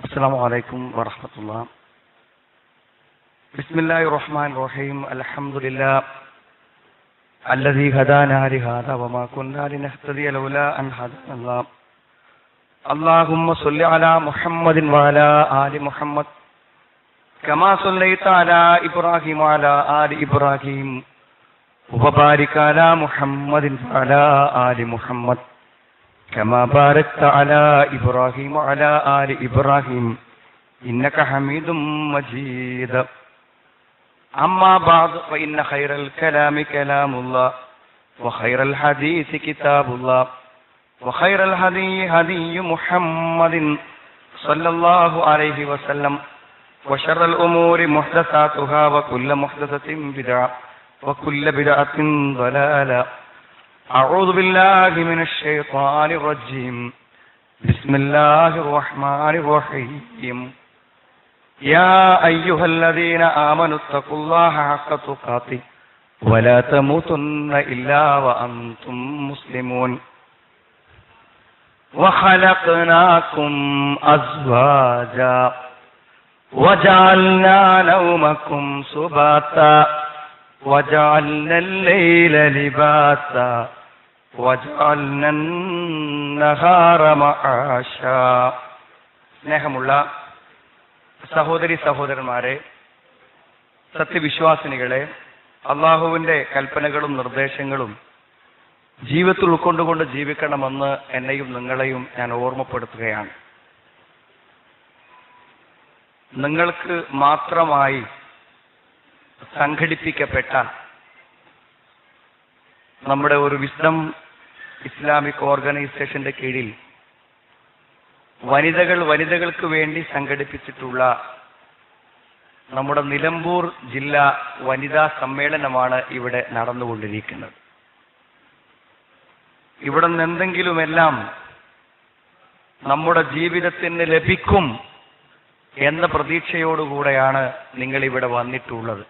السلام عليكم ورحمة الله بسم الله الرحمن الرحيم الحمد لله الذي هدانا لهذا وما كنا لنهتدي لولا أن هدانا الله اللهم صل على محمد وعلى آل محمد كما صليت على إبراهيم وعلى آل إبراهيم وبارك على محمد وعلى آل محمد كما باركت على إبراهيم وعلى آل إبراهيم إنك حميد مجيد أما بعد فإن خير الكلام كلام الله وخير الحديث كتاب الله وخير الهدي هدي محمد صلى الله عليه وسلم وشر الأمور محدثاتها وكل محدثة بدعة وكل بدعة ضلالة أعوذ بالله من الشيطان الرجيم بسم الله الرحمن الرحيم يا أيها الذين آمنوا اتقوا الله حق تقاته ولا تموتن إلا وأنتم مسلمون وخلقناكم أزواجا وجعلنا نومكم سباتا وجعلنا الليل لباسا وجعلنا النهار معاشا സ്നേഹമുള്ള സഹോദരി സഹോദരന്മാരെ സത്യവിശ്വാസിനികളെ അള്ളാഹുവിന്റെ കൽപ്പനകളും നിർദ്ദേശങ്ങളും ജീവിതത്തിൽ ഉൾക്കൊണ്ടുകൊണ്ട് ജീവിക്കണമെന്ന് എന്നെയും നിങ്ങളെയും ഞാൻ ഓർമ്മപ്പെടുത്തുകയാണ് നിങ്ങൾക്ക് മാത്രമായി സംഘടിപ്പിക്കപ്പെട്ട നമ്മുടെ ഒരു വിസ്ഡം ഇസ്ലാമിക് ഓർഗനൈസേഷന്റെ കീഴിൽ വനിതകൾ വനിതകൾക്ക് വേണ്ടി സംഘടിപ്പിച്ചിട്ടുള്ള നമ്മുടെ നിലമ്പൂർ ജില്ലാ വനിതാ സമ്മേളനമാണ് ഇവിടെ നടന്നുകൊണ്ടിരിക്കുന്നത് ഇവിടെ നിന്ന് എന്തെങ്കിലുമെല്ലാം നമ്മുടെ ജീവിതത്തിന് ലഭിക്കും എന്ന പ്രതീക്ഷയോടുകൂടെയാണ് നിങ്ങൾ ഇവിടെ വന്നിട്ടുള്ളത്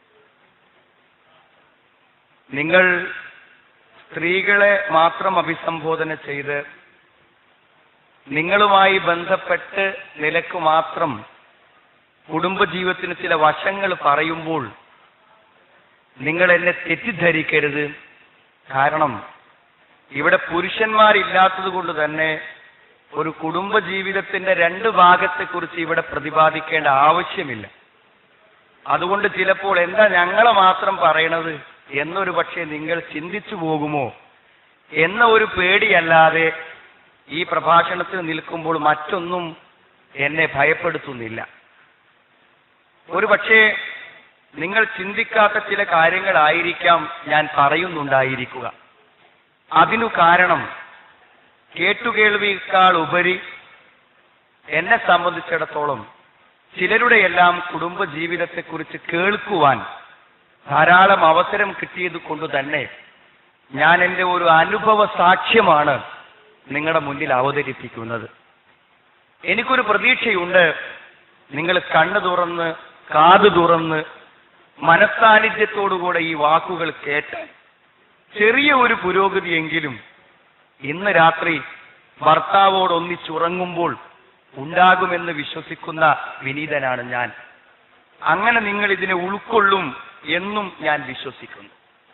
നിങ്ങൾ സ്ത്രീകളെ മാത്രം അഭിസംബോധന ചെയ്ത് നിങ്ങളുമായി ബന്ധപ്പെട്ട് നിലക്ക് മാത്രം കുടുംബജീവിതത്തിന് ചില വശങ്ങൾ പറയുമ്പോൾ നിങ്ങൾ എന്നെ തെറ്റിദ്ധരിക്കരുത് കാരണം ഇവിടെ പുരുഷന്മാരില്ലാത്തത് കൊണ്ട് തന്നെ ഒരു കുടുംബ ജീവിതത്തിന്റെ രണ്ട് ഭാഗത്തെക്കുറിച്ച് ഇവിടെ പ്രതിപാദിക്കേണ്ട ആവശ്യമില്ല അതുകൊണ്ട് ചിലപ്പോൾ എന്താ ഞങ്ങളെ മാത്രം പറയണത് എന്നൊരു പക്ഷേ നിങ്ങൾ ചിന്തിച്ചു പോകുമോ എന്ന ഒരു പേടിയല്ലാതെ ഈ പ്രഭാഷണത്തിൽ നിൽക്കുമ്പോൾ മറ്റൊന്നും എന്നെ ഭയപ്പെടുത്തുന്നില്ല ഒരു പക്ഷേ നിങ്ങൾ ചിന്തിക്കാത്ത ചില കാര്യങ്ങളായിരിക്കാം ഞാൻ പറയുന്നുണ്ടായിരിക്കുക അതിനു കാരണം കേട്ടുകേൾവിയേക്കാൾ ഉപരി എന്നെ സംബന്ധിച്ചിടത്തോളം ചിലരുടെയെല്ലാം കുടുംബ ജീവിതത്തെക്കുറിച്ച് കേൾക്കുവാൻ ധാരാളം അവസരം കിട്ടിയത് കൊണ്ട് തന്നെ ഞാൻ എൻ്റെ ഒരു അനുഭവ സാക്ഷ്യമാണ് നിങ്ങളുടെ മുന്നിൽ അവതരിപ്പിക്കുന്നത് എനിക്കൊരു പ്രതീക്ഷയുണ്ട് നിങ്ങൾ കണ്ണു തുറന്ന് കാതു തുറന്ന് മനസാന്നിധ്യത്തോടുകൂടെ ഈ വാക്കുകൾ കേട്ട് ചെറിയ ഒരു പുരോഗതിയെങ്കിലും ഇന്ന് രാത്രി ഭർത്താവോട് ഒന്നിച്ചുറങ്ങുമ്പോൾ ഉണ്ടാകുമെന്ന് വിശ്വസിക്കുന്ന വിനീതനാണ് ഞാൻ അങ്ങനെ നിങ്ങൾ ഇതിനെ ഉൾക്കൊള്ളും എന്നും ഞാൻ വിശ്വസിക്കുന്നു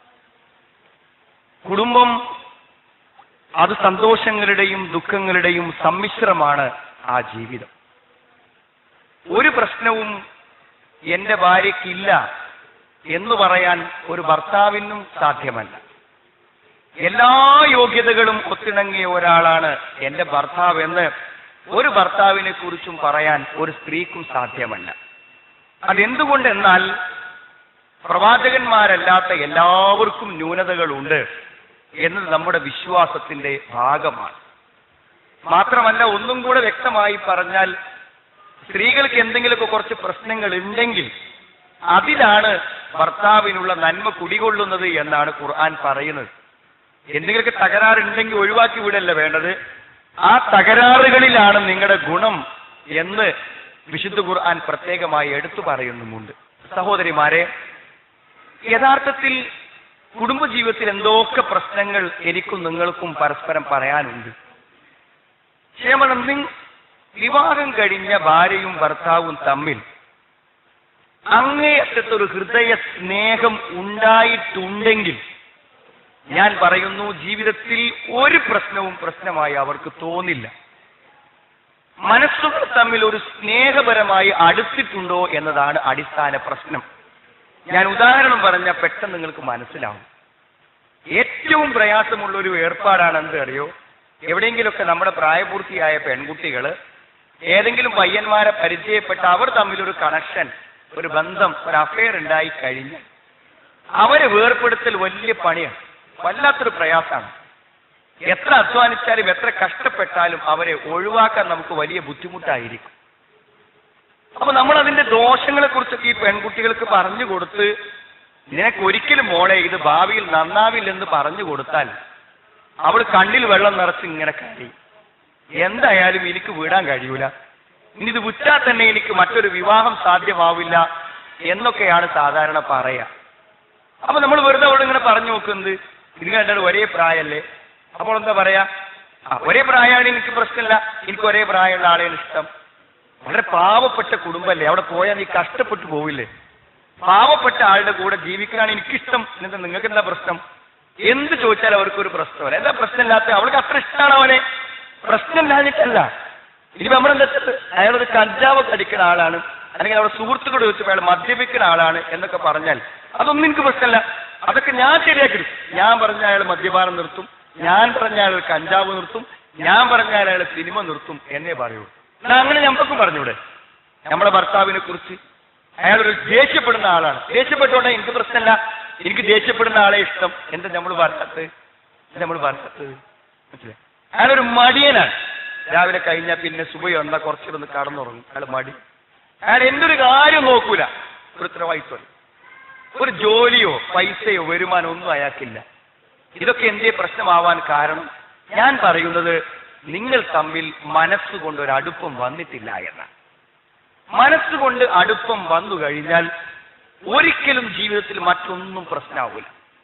കുടുംബം അത് സന്തോഷങ്ങളുടെയും ദുഃഖങ്ങളുടെയും സമ്മിശ്രമാണ് ആ ജീവിതം ഒരു പ്രശ്നവും എന്റെ ഭാര്യയ്ക്കില്ല എന്ന് പറയാൻ ഒരു ഭർത്താവിനും സാധ്യമല്ല എല്ലാ യോഗ്യതകളും ഒത്തിണങ്ങിയ ഒരാളാണ് എന്റെ ഭർത്താവ് എന്ന് ഒരു ഭർത്താവിനെ കുറിച്ചും പറയാൻ ഒരു സ്ത്രീക്കും സാധ്യമല്ല അതെന്തുകൊണ്ടെന്നാൽ പ്രവാചകന്മാരല്ലാത്ത എല്ലാവർക്കും ന്യൂനതകളുണ്ട് എന്നത് നമ്മുടെ വിശ്വാസത്തിന്റെ ഭാഗമാണ് മാത്രമല്ല ഒന്നും കൂടെ വ്യക്തമായി പറഞ്ഞാൽ സ്ത്രീകൾക്ക് എന്തെങ്കിലുമൊക്കെ കുറച്ച് പ്രശ്നങ്ങൾ ഉണ്ടെങ്കിൽ അതിലാണ് ഭർത്താവിനുള്ള നന്മ കുടികൊള്ളുന്നത് എന്നാണ് ഖുർആൻ പറയുന്നത് എന്തെങ്കിലുമൊക്കെ തകരാറുണ്ടെങ്കിൽ ഒഴിവാക്കി വിടല്ല വേണ്ടത് ആ തകരാറുകളിലാണ് നിങ്ങളുടെ ഗുണം എന്ന് വിശുദ്ധ ഖുർആൻ പ്രത്യേകമായി എടുത്തു പറയുന്നുമുണ്ട് സഹോദരിമാരെ യഥാർത്ഥത്തിൽ കുടുംബജീവിതത്തിൽ എന്തൊക്കെ പ്രശ്നങ്ങൾ എനിക്കും നിങ്ങൾക്കും പരസ്പരം പറയാനുണ്ട് ക്ഷേമനന്ദി വിവാഹം കഴിഞ്ഞ ഭാര്യയും ഭർത്താവും തമ്മിൽ അങ്ങേയറ്റത്തൊരു ഹൃദയ സ്നേഹം ഉണ്ടായിട്ടുണ്ടെങ്കിൽ ഞാൻ പറയുന്നു ജീവിതത്തിൽ ഒരു പ്രശ്നവും പ്രശ്നമായി അവർക്ക് തോന്നില്ല മനസ്സുകൾ തമ്മിൽ ഒരു സ്നേഹപരമായി അടുത്തിട്ടുണ്ടോ എന്നതാണ് അടിസ്ഥാന പ്രശ്നം ഞാൻ ഉദാഹരണം പറഞ്ഞാൽ പെട്ടെന്ന് നിങ്ങൾക്ക് മനസ്സിലാവും ഏറ്റവും പ്രയാസമുള്ള ഒരു ഏർപ്പാടാണ് എന്ത് അറിയോ എവിടെയെങ്കിലുമൊക്കെ നമ്മുടെ പ്രായപൂർത്തിയായ പെൺകുട്ടികൾ ഏതെങ്കിലും പയ്യന്മാരെ പരിചയപ്പെട്ട അവർ തമ്മിലൊരു കണക്ഷൻ ഒരു ബന്ധം ഒരു അഫെയർ ഉണ്ടായി കഴിഞ്ഞ് അവരെ വേർപ്പെടുത്തൽ വലിയ പണിയാണ് വല്ലാത്തൊരു പ്രയാസമാണ് എത്ര അധ്വാനിച്ചാലും എത്ര കഷ്ടപ്പെട്ടാലും അവരെ ഒഴിവാക്കാൻ നമുക്ക് വലിയ ബുദ്ധിമുട്ടായിരിക്കും അപ്പൊ നമ്മൾ അതിന്റെ ദോഷങ്ങളെ കുറിച്ചൊക്കെ ഈ പെൺകുട്ടികൾക്ക് പറഞ്ഞു കൊടുത്ത് നിനക്ക് ഒരിക്കലും മോളെ ഇത് ഭാവിയിൽ നന്നാവില്ലെന്ന് പറഞ്ഞു കൊടുത്താൽ അവൾ കണ്ണിൽ വെള്ളം നിറച്ച് ഇങ്ങനെ കരയും എന്തായാലും എനിക്ക് വീടാൻ കഴിയൂല ഇനി ഇത് വിറ്റാൽ തന്നെ എനിക്ക് മറ്റൊരു വിവാഹം സാധ്യമാവില്ല എന്നൊക്കെയാണ് സാധാരണ പറയാ അപ്പൊ നമ്മൾ വെറുതെ അവിടെ ഇങ്ങനെ പറഞ്ഞു നോക്കുന്നത് ഇത് കണ്ടാൽ ഒരേ പ്രായമല്ലേ അപ്പോൾ എന്താ പറയാ ആ ഒരേ പ്രായമാണ് എനിക്ക് പ്രശ്നമില്ല എനിക്ക് ഒരേ പ്രായമുള്ള ആളെയാണ് ഇഷ്ടം വളരെ പാവപ്പെട്ട കുടുംബമല്ലേ അവിടെ പോയാൽ നീ കഷ്ടപ്പെട്ടു പോവില്ലേ പാവപ്പെട്ട ആളുടെ കൂടെ ജീവിക്കാനാണ് എനിക്കിഷ്ടം എന്നിട്ട് നിങ്ങൾക്ക് എന്താ പ്രശ്നം എന്ത് ചോദിച്ചാൽ അവർക്ക് ഒരു പ്രശ്നമല്ല എന്താ പ്രശ്നമില്ലാത്ത അവൾക്ക് അത്ര ഇഷ്ടമാണ് അവനെ പ്രശ്നമില്ലാഞ്ഞിട്ടല്ല ഇനി നമ്മളെന്താ വെച്ചത് അയാളൊരു കഞ്ചാവ് അടിക്കുന്ന ആളാണ് അല്ലെങ്കിൽ അവിടെ സുഹൃത്തുക്കളോട് ചോദിച്ചപ്പോൾ അയാൾ മദ്യപിക്കുന്ന ആളാണ് എന്നൊക്കെ പറഞ്ഞാൽ അതൊന്നും എനിക്ക് പ്രശ്നമല്ല അതൊക്കെ ഞാൻ ശരിയാക്കി ഞാൻ പറഞ്ഞ അയാൾ മദ്യപാനം നിർത്തും ഞാൻ പറഞ്ഞ അയാൾ കഞ്ചാവ് നിർത്തും ഞാൻ പറഞ്ഞ അയാൾ സിനിമ നിർത്തും എന്നേ പറയൂ എന്നാ അങ്ങനെ ഞമ്മക്കും പറഞ്ഞൂടെ നമ്മുടെ ഭർത്താവിനെ കുറിച്ച് അയാളൊരു ദേഷ്യപ്പെടുന്ന ആളാണ് ദേഷ്യപ്പെട്ടോട്ടെ എനിക്ക് പ്രശ്നമില്ല എനിക്ക് ദേഷ്യപ്പെടുന്ന ആളെ ഇഷ്ടം എന്താ നമ്മൾ പറയാത്തത് നമ്മൾ പറയാത്തത് മനസ്സിലായി അയാളൊരു മടിയനാണ് രാവിലെ കഴിഞ്ഞാൽ പിന്നെ സുബൈ വന്നാ കുറച്ചിരുന്ന് കടന്നുറങ്ങും അയാൾ മടി അയാൾ എന്തൊരു കാര്യം നോക്കൂല ഒരു ഉത്തരവാദിത്വം ഒരു ജോലിയോ പൈസയോ വരുമാനമോ ഒന്നും അയാൾക്കില്ല ഇതൊക്കെ എന്തേ പ്രശ്നമാവാൻ കാരണം ഞാൻ പറയുന്നത് നിങ്ങൾ തമ്മിൽ മനസ്സുകൊണ്ട് ഒരു അടുപ്പം വന്നിട്ടില്ല എന്നാണ് മനസ്സുകൊണ്ട് അടുപ്പം വന്നു കഴിഞ്ഞാൽ ഒരിക്കലും ജീവിതത്തിൽ മറ്റൊന്നും പ്രശ്നമാവില്ല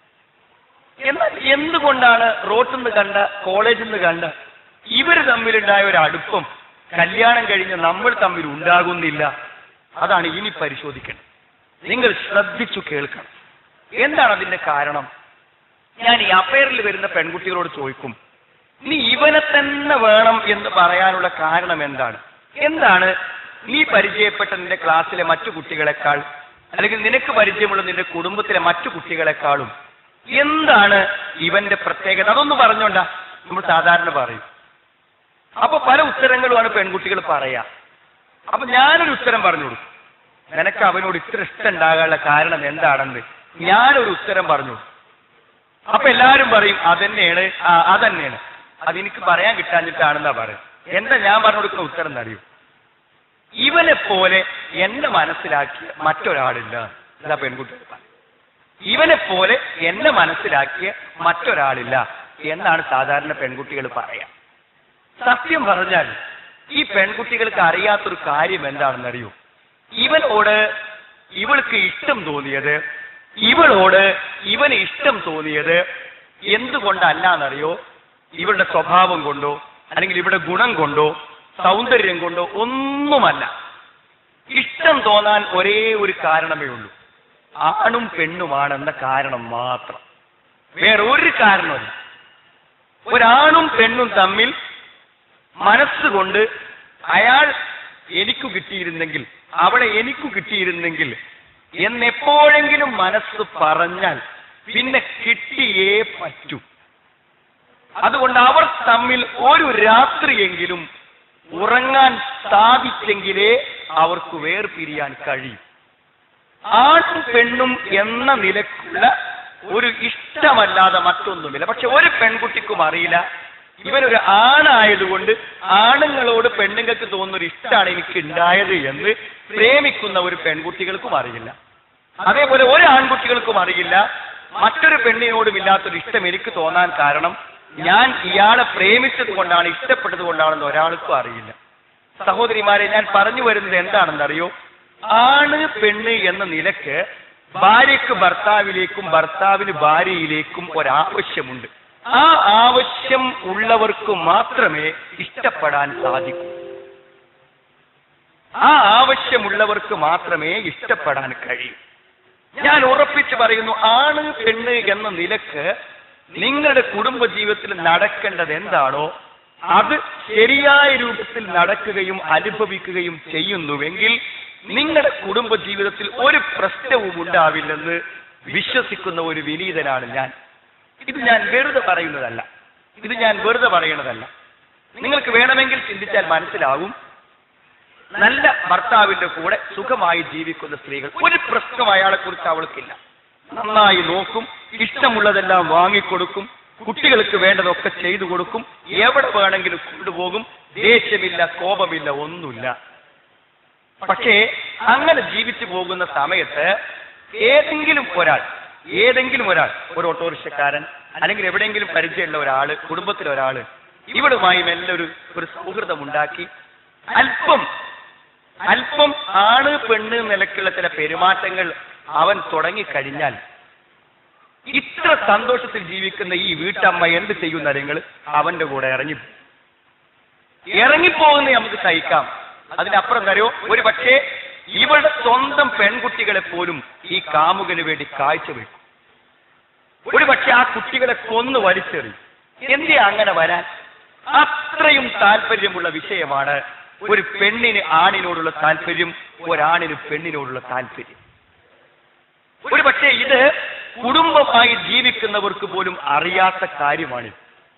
എന്നാൽ എന്തുകൊണ്ടാണ് റോട്ടിൽ നിന്ന് കണ്ട കോളേജിൽ നിന്ന് കണ്ട ഇവർ തമ്മിലുണ്ടായ ഒരു അടുപ്പം കല്യാണം കഴിഞ്ഞ് നമ്മൾ തമ്മിൽ ഉണ്ടാകുന്നില്ല അതാണ് ഇനി പരിശോധിക്കേണ്ടത് നിങ്ങൾ ശ്രദ്ധിച്ചു കേൾക്കണം എന്താണ് അതിന്റെ കാരണം ഞാൻ ഈ അഫയറിൽ വരുന്ന പെൺകുട്ടികളോട് ചോദിക്കും നീ ഇവനെ തന്നെ വേണം എന്ന് പറയാനുള്ള കാരണം എന്താണ് എന്താണ് നീ പരിചയപ്പെട്ട നിന്റെ ക്ലാസ്സിലെ മറ്റു കുട്ടികളെക്കാൾ അല്ലെങ്കിൽ നിനക്ക് പരിചയമുള്ള നിന്റെ കുടുംബത്തിലെ മറ്റു കുട്ടികളെക്കാളും എന്താണ് ഇവന്റെ പ്രത്യേകത അതൊന്ന് പറഞ്ഞോണ്ടാ നമ്മൾ സാധാരണ പറയും അപ്പൊ പല ഉത്തരങ്ങളുമാണ് പെൺകുട്ടികൾ പറയാ അപ്പൊ ഞാനൊരു ഉത്തരം പറഞ്ഞു കൊടുക്കും നിനക്ക് അവനോട് ഇത്ര ഇഷ്ടം ഉണ്ടാകാനുള്ള കാരണം എന്താണെന്ന് ഞാനൊരു ഉത്തരം പറഞ്ഞു അപ്പൊ എല്ലാവരും പറയും അതന്നെയാണ് ആ, അതന്നെയാണ് അതെനിക്ക് പറയാൻ കിട്ടാഞ്ഞിട്ടാണെന്നാ പറയും എന്താ ഞാൻ പറഞ്ഞു കൊടുക്കുന്ന ഉത്തരം എന്നറിയൂ ഇവനെ പോലെ എന്നെ മനസ്സിലാക്കിയ മറ്റൊരാളില്ല എന്താ പെൺകുട്ടി ഇവനെ പോലെ എന്നെ മനസ്സിലാക്കിയ മറ്റൊരാളില്ല എന്നാണ് സാധാരണ പെൺകുട്ടികൾ പറയാ സത്യം പറഞ്ഞാൽ ഈ പെൺകുട്ടികൾക്ക് അറിയാത്തൊരു കാര്യം എന്താണെന്നറിയൂ ഇവനോട് ഇവൾക്ക് ഇഷ്ടം തോന്നിയത് ഇവളോട് ഇവന് ഇഷ്ടം തോന്നിയത് എന്തുകൊണ്ടല്ല എന്നറിയോ ഇവളുടെ സ്വഭാവം കൊണ്ടോ അല്ലെങ്കിൽ ഇവിടെ ഗുണം കൊണ്ടോ സൗന്ദര്യം കൊണ്ടോ ഒന്നുമല്ല ഇഷ്ടം തോന്നാൻ ഒരേ ഒരു കാരണമേ ഉള്ളൂ ആണും പെണ്ണുമാണെന്ന കാരണം മാത്രം വേറെ ഒരു കാരണമില്ല ഒരാണും പെണ്ണും തമ്മിൽ മനസ്സുകൊണ്ട് അയാൾ എനിക്കു കിട്ടിയിരുന്നെങ്കിൽ അവളെ എനിക്കു കിട്ടിയിരുന്നെങ്കിൽ എന്നെപ്പോഴെങ്കിലും മനസ്സ് പറഞ്ഞാൽ പിന്നെ കിട്ടിയേ പറ്റൂ അതുകൊണ്ട് അവർ തമ്മിൽ ഒരു രാത്രിയെങ്കിലും ഉറങ്ങാൻ സാധിച്ചെങ്കിലേ അവർക്ക് വേർപിരിയാൻ കഴിയും ആണും പെണ്ണും എന്ന നിലക്കുള്ള ഒരു ഇഷ്ടമല്ലാതെ മറ്റൊന്നുമില്ല പക്ഷെ ഒരു പെൺകുട്ടിക്കും അറിയില്ല ഇവനൊരു ആണായതുകൊണ്ട് ആണുങ്ങളോട് പെണ്ണുങ്ങൾക്ക് തോന്നുന്ന ഒരു ഇഷ്ടമാണ് എനിക്ക് ഉണ്ടായത് എന്ന് പ്രേമിക്കുന്ന ഒരു പെൺകുട്ടികൾക്കും അറിയില്ല അതേപോലെ ഒരു ആൺകുട്ടികൾക്കും അറിയില്ല മറ്റൊരു പെണ്ണിനോടും ഇല്ലാത്തൊരു ഇഷ്ടം എനിക്ക് തോന്നാൻ കാരണം ഞാൻ ഇയാളെ പ്രേമിച്ചത് കൊണ്ടാണ് ഇഷ്ടപ്പെട്ടത് കൊണ്ടാണെന്ന് ഒരാൾക്കും അറിയില്ല സഹോദരിമാരെ ഞാൻ പറഞ്ഞു വരുന്നത് എന്താണെന്നറിയോ ആണ് പെണ്ണ് എന്ന നിലക്ക് ഭാര്യയ്ക്ക് ഭർത്താവിലേക്കും ഭർത്താവിന് ഭാര്യയിലേക്കും ഒരാവശ്യമുണ്ട് ആ ആവശ്യം ഉള്ളവർക്ക് മാത്രമേ ഇഷ്ടപ്പെടാൻ സാധിക്കൂ ആ ആവശ്യമുള്ളവർക്ക് മാത്രമേ ഇഷ്ടപ്പെടാൻ കഴിയൂ ഞാൻ ഉറപ്പിച്ചു പറയുന്നു ആണ് പെണ്ണ് എന്ന നിലക്ക് നിങ്ങളുടെ കുടുംബ ജീവിതത്തിൽ നടക്കേണ്ടത് എന്താണോ അത് ശരിയായ രൂപത്തിൽ നടക്കുകയും അനുഭവിക്കുകയും ചെയ്യുന്നുവെങ്കിൽ നിങ്ങളുടെ കുടുംബ ജീവിതത്തിൽ ഒരു പ്രശ്നവും ഉണ്ടാവില്ലെന്ന് വിശ്വസിക്കുന്ന ഒരു വിനീതനാണ് ഞാൻ ഇത് ഞാൻ വെറുതെ പറയുന്നതല്ല ഇത് ഞാൻ വെറുതെ പറയുന്നതല്ല നിങ്ങൾക്ക് വേണമെങ്കിൽ ചിന്തിച്ചാൽ മനസ്സിലാവും നല്ല ഭർത്താവിന്റെ കൂടെ സുഖമായി ജീവിക്കുന്ന സ്ത്രീകൾ ഒരു പ്രശ്നം അയാളെ കുറിച്ച് അവൾക്കില്ല നന്നായി നോക്കും ഇഷ്ടമുള്ളതെല്ലാം വാങ്ങിക്കൊടുക്കും കുട്ടികൾക്ക് വേണ്ടതൊക്കെ ചെയ്തു കൊടുക്കും എവിടെ വേണമെങ്കിലും കൊണ്ടുപോകും ദേഷ്യമില്ല കോപമില്ല ഒന്നുമില്ല പക്ഷേ അങ്ങനെ ജീവിച്ചു പോകുന്ന സമയത്ത് ഏതെങ്കിലും ഒരാൾ ഏതെങ്കിലും ഒരാൾ ഒരു ഓട്ടോറിക്ഷക്കാരൻ അല്ലെങ്കിൽ എവിടെയെങ്കിലും പരിചയമുള്ള ഒരാള് കുടുംബത്തിലെ ഒരാള് ഇവളുമായി മെല്ലെ ഒരു ഒരു സൗഹൃദം ഉണ്ടാക്കി അല്പം അല്പം ആണ് പെണ്ണ് നിലക്കുള്ള ചില പെരുമാറ്റങ്ങൾ അവൻ തുടങ്ങിക്കഴിഞ്ഞാൽ ഇത്ര സന്തോഷത്തിൽ ജീവിക്കുന്ന ഈ വീട്ടമ്മ എന്ത് ചെയ്യുന്ന നിങ്ങൾ അവന്റെ കൂടെ ഇറങ്ങി ഇറങ്ങിപ്പോകുന്ന നമുക്ക് സഹിക്കാം അതിനപ്പുറം തരോ ഒരു പക്ഷേ ഇവളുടെ സ്വന്തം പെൺകുട്ടികളെ പോലും ഈ കാമുകന് വേണ്ടി കാഴ്ചവെക്കും ഒരു പക്ഷെ ആ കുട്ടികളെ കൊന്നു വലിച്ചെറിയും എന്തേ അങ്ങനെ വരാൻ അത്രയും താല്പര്യമുള്ള വിഷയമാണ് ഒരു പെണ്ണിന് ആണിനോടുള്ള താല്പര്യം ഒരാണിന് പെണ്ണിനോടുള്ള താല്പര്യം ഒരു പക്ഷേ ഇത് കുടുംബമായി ജീവിക്കുന്നവർക്ക് പോലും അറിയാത്ത കാര്യമാണ്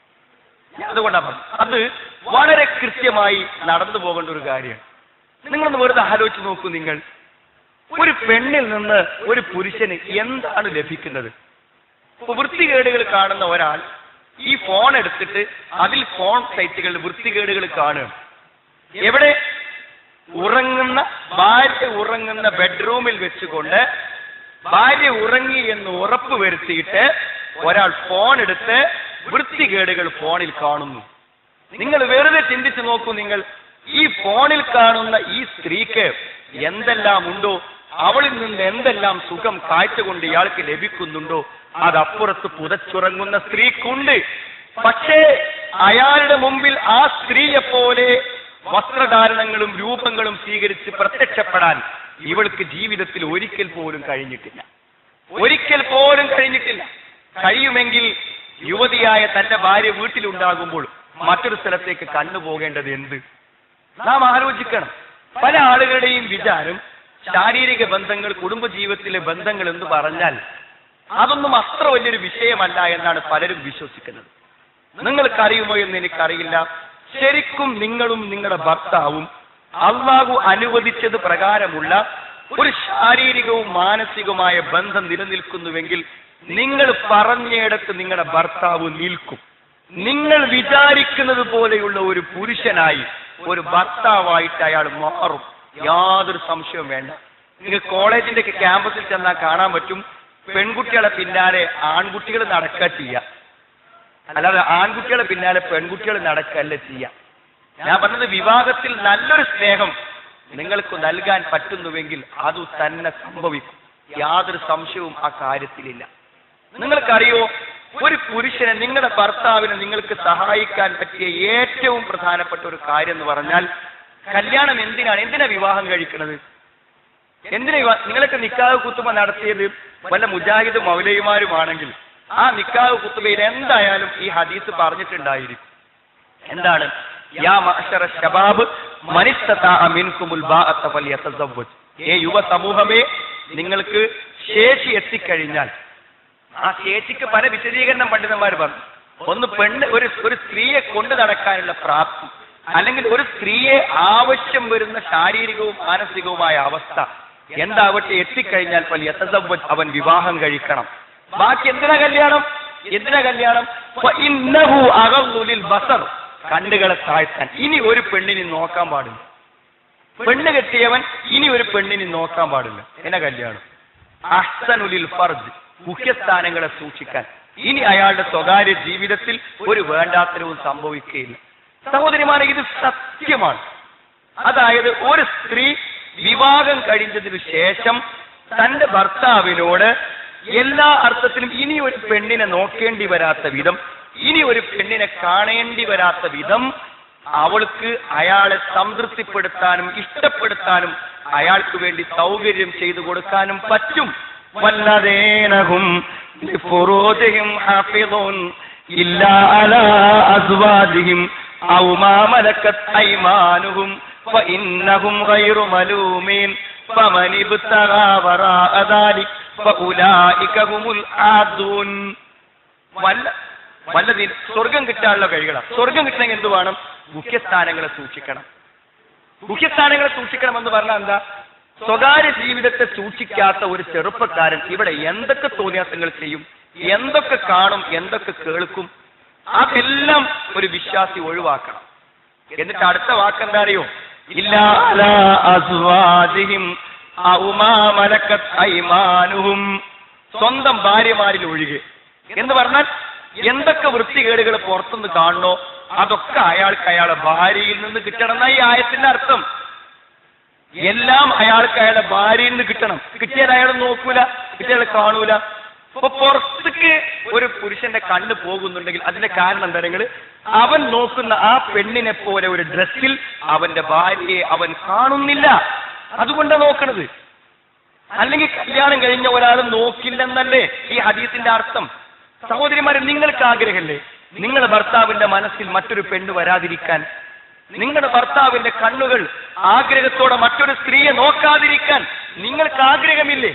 അതുകൊണ്ടാണ് പറഞ്ഞത്. അത് വളരെ കൃത്യമായി നടന്നു പോകേണ്ട ഒരു കാര്യമാണ് നിങ്ങളൊന്ന് വെറുതെ ആലോചിച്ച് നോക്കൂ നിങ്ങൾ ഒരു പെണ്ണിൽ നിന്ന് ഒരു പുരുഷന് എന്താണ് ലഭിക്കുന്നത് ഇപ്പൊ വൃത്തികേടുകൾ കാണുന്ന ഒരാൾ ഈ ഫോൺ എടുത്തിട്ട് അതിൽ ഫോൺ സൈറ്റുകളിൽ വൃത്തികേടുകൾ കാണുകയാണ് എവിടെ ഉറങ്ങുന്ന ഭാര്യ ഉറങ്ങുന്ന ബെഡ്റൂമിൽ വെച്ചുകൊണ്ട് ഭാര്യ ഉറങ്ങി എന്ന് ഉറപ്പ് വരുത്തിയിട്ട് ഒരാൾ ഫോൺ എടുത്ത് വൃത്തികേടുകൾ ഫോണിൽ കാണുന്നു നിങ്ങൾ വെറുതെ ചിന്തിച്ചു നോക്കൂ നിങ്ങൾ ഈ ഫോണിൽ കാണുന്ന ഈ സ്ത്രീക്ക് എന്തെല്ലാം ഉണ്ടോ അവളിൽ നിന്ന് എന്തെല്ലാം സുഖം കാഴ്ച കൊണ്ട് ഇയാൾക്ക് ലഭിക്കുന്നുണ്ടോ അതപ്പുറത്ത് പുതച്ചുറങ്ങുന്ന സ്ത്രീക്കുണ്ട് പക്ഷേ അയാളുടെ മുമ്പിൽ ആ സ്ത്രീയെ പോലെ വസ്ത്രധാരണങ്ങളും രൂപങ്ങളും സ്വീകരിച്ച് പ്രത്യക്ഷപ്പെടാൻ ഇവൾക്ക് ജീവിതത്തിൽ ഒരിക്കൽ പോലും കഴിഞ്ഞിട്ടില്ല ഒരിക്കൽ പോലും കഴിഞ്ഞിട്ടില്ല കഴിയുമെങ്കിൽ യുവതിയായ തന്റെ ഭാര്യ വീട്ടിലുണ്ടാകുമ്പോൾ മറ്റൊരു സ്ഥലത്തേക്ക് കണ്ണുപോകേണ്ടത് എന്ത് നാം ആലോചിക്കണം പല ആളുകളുടെയും വിചാരം ശാരീരിക ബന്ധങ്ങൾ കുടുംബജീവിതത്തിലെ ബന്ധങ്ങൾ എന്ന് പറഞ്ഞാൽ അതൊന്നും അത്ര വലിയൊരു വിഷയമല്ല എന്നാണ് പലരും വിശ്വസിക്കുന്നത് നിങ്ങൾക്കറിയുമോ എന്ന് എനിക്കറിയില്ല ശരിക്കും നിങ്ങളും നിങ്ങളുടെ ഭർത്താവും അള്ളാഹു അനുവദിച്ചത് പ്രകാരമുള്ള ഒരു ശാരീരികവും മാനസികവുമായ ബന്ധം നിലനിൽക്കുന്നുവെങ്കിൽ നിങ്ങൾ പറഞ്ഞയിടത്ത് നിങ്ങളുടെ ഭർത്താവ് നിൽക്കും നിങ്ങൾ വിചാരിക്കുന്നത് പോലെയുള്ള ഒരു പുരുഷനായി ഒരു ഭർത്താവായിട്ട് അയാൾ മാറും യാതൊരു സംശയവും വേണ്ട നിങ്ങൾ കോളേജിന്റെ ഒക്കെ ക്യാമ്പസിൽ ചെന്നാൽ കാണാൻ പറ്റും പെൺകുട്ടികളെ പിന്നാലെ ആൺകുട്ടികൾ നടക്കുക ചെയ്യുക അല്ലാതെ ആൺകുട്ടികളെ പിന്നാലെ പെൺകുട്ടികൾ നടക്കല്ല ചെയ്യുക ഞാൻ പറഞ്ഞത് വിവാഹത്തിൽ നല്ലൊരു സ്നേഹം നിങ്ങൾക്ക് നൽകാൻ പറ്റുന്നുവെങ്കിൽ അത് തന്നെ സംഭവിക്കും യാതൊരു സംശയവും ആ കാര്യത്തിലില്ല നിങ്ങൾക്കറിയോ ഒരു പുരുഷനെ നിങ്ങളുടെ ഭർത്താവിനെ നിങ്ങൾക്ക് സഹായിക്കാൻ പറ്റിയ ഏറ്റവും പ്രധാനപ്പെട്ട ഒരു കാര്യം എന്ന് പറഞ്ഞാൽ കല്യാണം എന്തിനാണ് എന്തിനാ വിവാഹം കഴിക്കുന്നത് എന്തിനാ വിവാ- നിങ്ങളൊക്കെ നിക്കാഹ് കുത്തുമ നടത്തിയത് വല്ല മുജാഹിദ് മൗലയുമാരുമാണെങ്കിൽ ആ നിക്കാഹ് കുത്തുബയിൽ എന്തായാലും ഈ ഹദീസ് പറഞ്ഞിട്ടുണ്ടായിരിക്കും എന്താണ് യാ മഅ്ശറ ശബാബ് മനിസ്തതാഅ മിൻകുമുൽ ബാഅത്ത ഫലിയതസവ്വജ് ഏ യുവ സമൂഹമേ നിങ്ങൾക്ക് ശേഷി എത്തിക്കഴിഞ്ഞാൽ ആ ശേഷിക്ക് പല വിശദീകരണം പണ്ഡിതന്മാർ പറഞ്ഞു ഒന്ന് പെണ്ണ് ഒരു ഒരു സ്ത്രീയെ കൊണ്ടു നടക്കാനുള്ള പ്രാപ്തി അല്ലെങ്കിൽ ഒരു സ്ത്രീയെ ആവശ്യം വരുന്ന ശാരീരികവും മാനസികവുമായ അവസ്ഥ എന്താവട്ടെ എത്തിക്കഴിഞ്ഞാൽ പല യഥസവ്വജ് അവൻ വിവാഹം കഴിക്കണം ബാക്കി എന്തിനാ കല്യാണം എന്തിനാ കല്യാണം ഫഇന്നഹു അഗദ്ദുലിൽ ബസർ കണ്ണുകളെ താഴ്ത്താൻ ഇനി ഒരു പെണ്ണിനെ നോക്കാൻ പാടില്ല പെണ്ണ് കെട്ടിയവൻ ഇനി ഒരു പെണ്ണിനെ നോക്കാൻ പാടില്ല എന്നെ കല്യാണം അഹ്സനുലിൽ ഫർജ് മുഖ്യസ്ഥാനങ്ങളെ സൂക്ഷിക്കാൻ ഇനി അയാളുടെ സ്വകാര്യ ജീവിതത്തിൽ ഒരു വേണ്ടാത്തരവും സംഭവിക്കുകയില്ല സഹോദരിമാരെ ഇത് സത്യമാണ് അതായത് ഒരു സ്ത്രീ വിവാഹം കഴിഞ്ഞതിനു ശേഷം തന്റെ ഭർത്താവിനോട് എല്ലാ അർത്ഥത്തിലും ഇനി ഒരു പെണ്ണിനെ നോക്കേണ്ടി വരാത്ത വിധം ഇനി ഒരു പെണ്ണിനെ കാണേണ്ടി വരാത്ത വിധം അവൾക്ക് അയാളെ സംതൃപ്തിപ്പെടുത്താനും ഇഷ്ടപ്പെടുത്താനും അയാൾക്ക് വേണ്ടി സൗകര്യം ചെയ്തു കൊടുക്കാനും പറ്റും വല്ലതേനഹും ലിഫുറൂജിഹിം ഹാഫിദൂൻ ഇല്ലാ അലാ അസ്വാജിഹിം ഔ മാ മലക്കത് അയ്മാനുഹും ഫഇന്നഹും ഗൈറു മലൂമീൻ ഫമൻ ഇബ്തഗാ വറാഅ ദാലിക് ഫഉലൈക ഹുമുൽ ആദൂൻ വല്ല വല്ലതിൽ സ്വർഗം കിട്ടാനുള്ള കഴിയണം സ്വർഗം കിട്ടണമെങ്കിൽ എന്ത് വേണം മുഖ്യസ്ഥാനങ്ങളെ സൂക്ഷിക്കണം മുഖ്യസ്ഥാനങ്ങളെ സൂക്ഷിക്കണം എന്ന് പറഞ്ഞാൽ എന്താ സ്വകാര്യ ജീവിതത്തെ സൂക്ഷിക്കാത്ത ഒരു ചെറുപ്പക്കാരൻ ഇവിടെ എന്തൊക്കെ തോന്നിയാസങ്ങൾ ചെയ്യും എന്തൊക്കെ കാണും എന്തൊക്കെ കേൾക്കും അതെല്ലാം ഒരു വിശ്വാസി ഒഴിവാക്കണം എന്നിട്ട് അടുത്ത വാക്കെന്താ അറിയോ ഇല്ലാ അലാ അസ്വാജിഹിം ഔ മാ മലക്കത് അയ്മാനുഹും സ്വന്തം ഭാര്യമാരിൽ ഒഴികെ എന്ന് പറഞ്ഞാൽ എന്തൊക്കെ വൃത്തികേടുകൾ പുറത്തുനിന്ന് കാണണോ അതൊക്കെ അയാൾക്ക് അയാളെ ഭാര്യയിൽ നിന്ന് കിട്ടണം എന്നാ ഈ ആയത്തിന്റെ അർത്ഥം എല്ലാം അയാൾക്ക് അയാളുടെ ഭാര്യയിൽ നിന്ന് കിട്ടണം കിട്ടിയാൽ അയാൾ നോക്കൂല കിട്ടിയാൽ കാണൂല അപ്പൊ പുറത്തേക്ക് ഒരു പുരുഷന്റെ കണ്ണ് പോകുന്നുണ്ടെങ്കിൽ അതിന്റെ കാരണം എന്താ നിങ്ങൾ അവൻ നോക്കുന്ന ആ പെണ്ണിനെ പോലെ ഒരു ഡ്രസ്സിൽ അവന്റെ ഭാര്യയെ അവൻ കാണുന്നില്ല അതുകൊണ്ടാണ് നോക്കണത് അല്ലെങ്കിൽ കല്യാണം കഴിഞ്ഞ ഒരാൾ നോക്കില്ലെന്നല്ലേ ഈ ഹദീസിന്റെ അർത്ഥം സഹോദരിമാരെ നിങ്ങൾക്ക് ആഗ്രഹമല്ലേ നിങ്ങളുടെ ഭർത്താവിന്റെ മനസ്സിൽ മറ്റൊരു പെണ്ണ് വരാതിരിക്കാൻ നിങ്ങളുടെ ഭർത്താവിന്റെ കണ്ണുകൾ ആഗ്രഹത്തോടെ മറ്റൊരു സ്ത്രീയെ നോക്കാതിരിക്കാൻ നിങ്ങൾക്ക് ആഗ്രഹമില്ലേ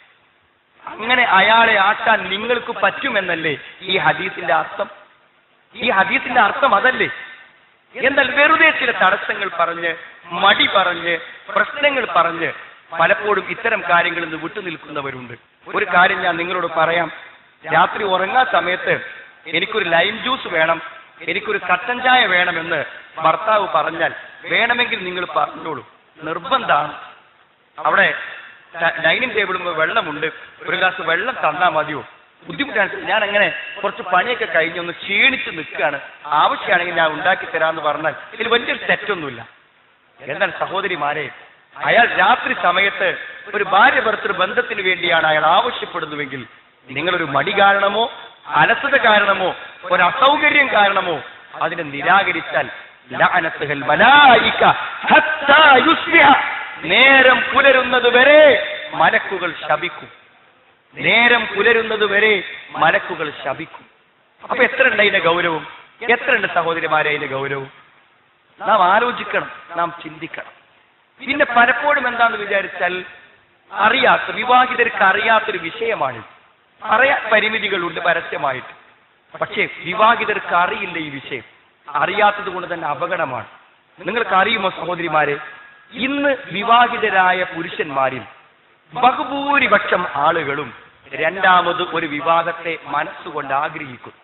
അങ്ങനെ അയാളെ ആക്കാൻ നിങ്ങൾക്ക് പറ്റുമെന്നല്ലേ ഈ ഹദീസിന്റെ അർത്ഥം ഈ ഹദീസിന്റെ അർത്ഥം അതല്ലേ എന്നാൽ വെറുതെ ചില തടസ്സങ്ങൾ പറഞ്ഞ് മടി പറഞ്ഞ് പ്രശ്നങ്ങൾ പറഞ്ഞ് പലപ്പോഴും ഇത്തരം കാര്യങ്ങളിൽ നിന്ന് വിട്ടുനിൽക്കുന്നവരുണ്ട് ഒരു കാര്യം ഞാൻ നിങ്ങളോട് പറയാം രാത്രി ഉറങ്ങാൻ സമയത്ത് എനിക്കൊരു ലൈം ജ്യൂസ് വേണം എനിക്കൊരു കട്ടൻ ചായ വേണമെന്ന് ഭർത്താവ് പറഞ്ഞാൽ വേണമെങ്കിൽ നിങ്ങൾ പറഞ്ഞോളൂ നിർബന്ധമാണ് അവിടെ ഡ- ഡൈനിങ് ടേബിളിൽ വെള്ളമുണ്ട് ഒരു ഗ്ലാസ് വെള്ളം തന്നാ മതിയോ ബുദ്ധിമുട്ടാണ് ഞാൻ അങ്ങനെ കുറച്ച് പണിയൊക്കെ കഴിഞ്ഞ് ഒന്ന് ക്ഷീണിച്ച് നിൽക്കുകയാണ് ആവശ്യമാണെങ്കിൽ ഞാൻ ഉണ്ടാക്കി തരാമെന്ന് പറഞ്ഞാൽ ഇതിൽ വലിയൊരു തെറ്റൊന്നുമില്ല എന്നാൽ സഹോദരിമാരെ അയാൾ രാത്രി സമയത്ത് ഒരു ഭാര്യ ഭർത്തൃ ബന്ധത്തിന് വേണ്ടിയാണ് അയാൾ ആവശ്യപ്പെടുന്നുവെങ്കിൽ നിങ്ങളൊരു മടി കാരണമോ അലസത കാരണമോ ഒരു അസൗകര്യം കാരണമോ അതിനെ നിരാകരിച്ചാൽ ലഅനത്തുഹൽ മലായിക ഹത്താ യുസ്ബിഹ. നേരം പുലരുന്നത് വരെ മലക്കുകൾ ശപിക്കും നേരം പുലരുന്നത് വരെ മലക്കുകൾ ശപിക്കും അപ്പൊ എത്ര ഉണ്ട് അതിന്റെ ഗൗരവം എത്ര ഉണ്ട് സഹോദരിമാരെ അതിന്റെ ഗൗരവം നാം ആലോചിക്കണം നാം ചിന്തിക്കണം പിന്നെ പലപ്പോഴും എന്താന്ന് വിചാരിച്ചാൽ അറിയാത്ത വിവാഹിതർക്ക് അറിയാത്തൊരു വിഷയമാണ് പറയാൻ പരിമിതികളുണ്ട് പരസ്യമായിട്ട് പക്ഷേ വിവാഹിതർക്ക് അറിയില്ല ഈ വിഷയം അറിയാത്തത് കൊണ്ട് തന്നെ അപകടമാണ് നിങ്ങൾക്ക് അറിയുമോ സഹോദരിമാരെ ഇന്ന് വിവാഹിതരായ പുരുഷന്മാരിൽ ബഹുഭൂരിപക്ഷം ആളുകളും രണ്ടാമത് ഒരു വിവാഹത്തെ മനസ്സുകൊണ്ട് ആഗ്രഹിക്കുന്നു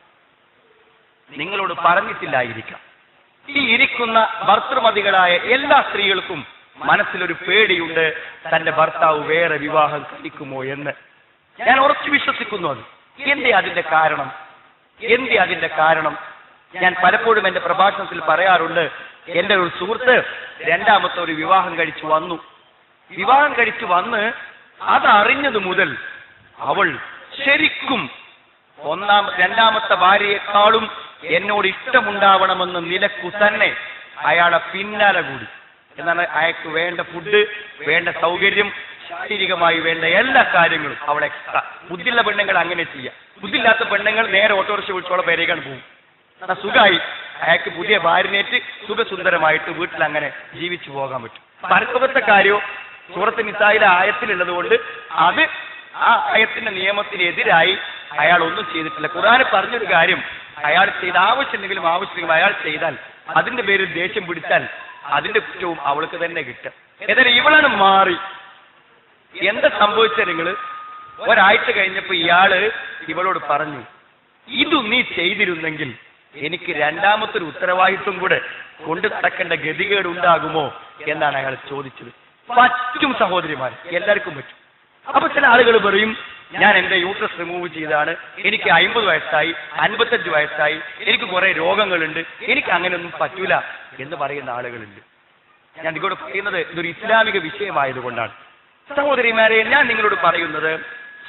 നിങ്ങളോട് പറഞ്ഞിട്ടില്ലായിരിക്കാം ഈ ഇരിക്കുന്ന ഭർത്തൃമതികളായ എല്ലാ സ്ത്രീകൾക്കും മനസ്സിലൊരു പേടിയുണ്ട് തന്റെ ഭർത്താവ് വേറെ വിവാഹം കഴിക്കുമോ എന്ന് ഞാൻ ഉറച്ചു വിശ്വസിക്കുന്നു അത് എന്തേ അതിന്റെ കാരണം എന്തേ അതിന്റെ കാരണം ഞാൻ പലപ്പോഴും എന്റെ പ്രഭാഷണത്തിൽ പറയാറുണ്ട് എന്റെ ഒരു സുഹൃത്ത് രണ്ടാമത്തെ ഒരു വിവാഹം കഴിച്ചു വന്നു വിവാഹം കഴിച്ചു വന്ന് അതറിഞ്ഞത് മുതൽ അവൾ ശരിക്കും ഒന്നാം രണ്ടാമത്തെ ഭാര്യയെക്കാളും എന്നോട് ഇഷ്ടമുണ്ടാവണമെന്ന നിലക്കു തന്നെ അയാളെ പിന്നാലെ കൂടി എന്നാണ് അയാൾക്ക് വേണ്ട ഫുഡ് വേണ്ട സൗകര്യം ശാരീരികമായി വേണ്ട എല്ലാ കാര്യങ്ങളും അവൾ എക്സ്ട്രാ ബുദ്ധിയുള്ള പെണ്ണുങ്ങൾ അങ്ങനെ ചെയ്യാം ബുദ്ധിയില്ലാത്ത പെണ്ണുങ്ങൾ നേരെ ഓട്ടോറിക്ഷ വിളിച്ചോളം പേരേക്കാണ് പോകും എന്നാ സുഖമായി അയാൾക്ക് പുതിയ ഭാര്യനേറ്റ് സുഖസുന്ദരമായിട്ട് വീട്ടിൽ അങ്ങനെ ജീവിച്ചു പോകാൻ പറ്റും പരസ്പരത്തെ കാര്യോ സൂറത്ത് മിസായിലെ ആയത്തിലുള്ളത് കൊണ്ട് അത് ആ ആയത്തിന്റെ നിയമത്തിനെതിരായി അയാൾ ഒന്നും ചെയ്തിട്ടില്ല ഖുറാന് പറഞ്ഞൊരു കാര്യം അയാൾ ചെയ്ത ആവശ്യമുണ്ടെങ്കിലും ആവശ്യമെങ്കിലും അയാൾ ചെയ്താൽ അതിന്റെ പേരിൽ ദേഷ്യം പിടിച്ചാൽ അതിന്റെ കുറ്റവും അവൾക്ക് തന്നെ കിട്ടും ഏതായാലും ഇവളാണ് മാറി എന്താ സംഭവിച്ച നിങ്ങള് ഒരാഴ്ച കഴിഞ്ഞപ്പോ ഇയാള് ഇവളോട് പറഞ്ഞു ഇതു നീ ചെയ്തിരുന്നെങ്കിൽ എനിക്ക് രണ്ടാമത്തെ ഒരു ഉത്തരവാദിത്വം കൂടെ കൊണ്ടു നടക്കേണ്ട ഗതികേട് ഉണ്ടാകുമോ എന്നാണ് അയാൾ ചോദിച്ചത് പറ്റും സഹോദരിമാർ എല്ലാവർക്കും പറ്റും അപ്പൊ ചില ആളുകൾ പറയും ഞാൻ എന്റെ യൂട്രസ് റിമൂവ് ചെയ്താണ് എനിക്ക് അമ്പത് വയസ്സായി അൻപത്തഞ്ച് വയസ്സായി എനിക്ക് കുറെ രോഗങ്ങളുണ്ട് എനിക്ക് അങ്ങനെയൊന്നും പറ്റൂല എന്ന് പറയുന്ന ആളുകളുണ്ട് ഞാൻ നിങ്ങളോട് പറയുന്നത് ഇതൊരു ഇസ്ലാമിക വിഷയമായതുകൊണ്ടാണ് സഹോദരിമാരെ ഞാൻ നിങ്ങളോട് പറയുന്നത്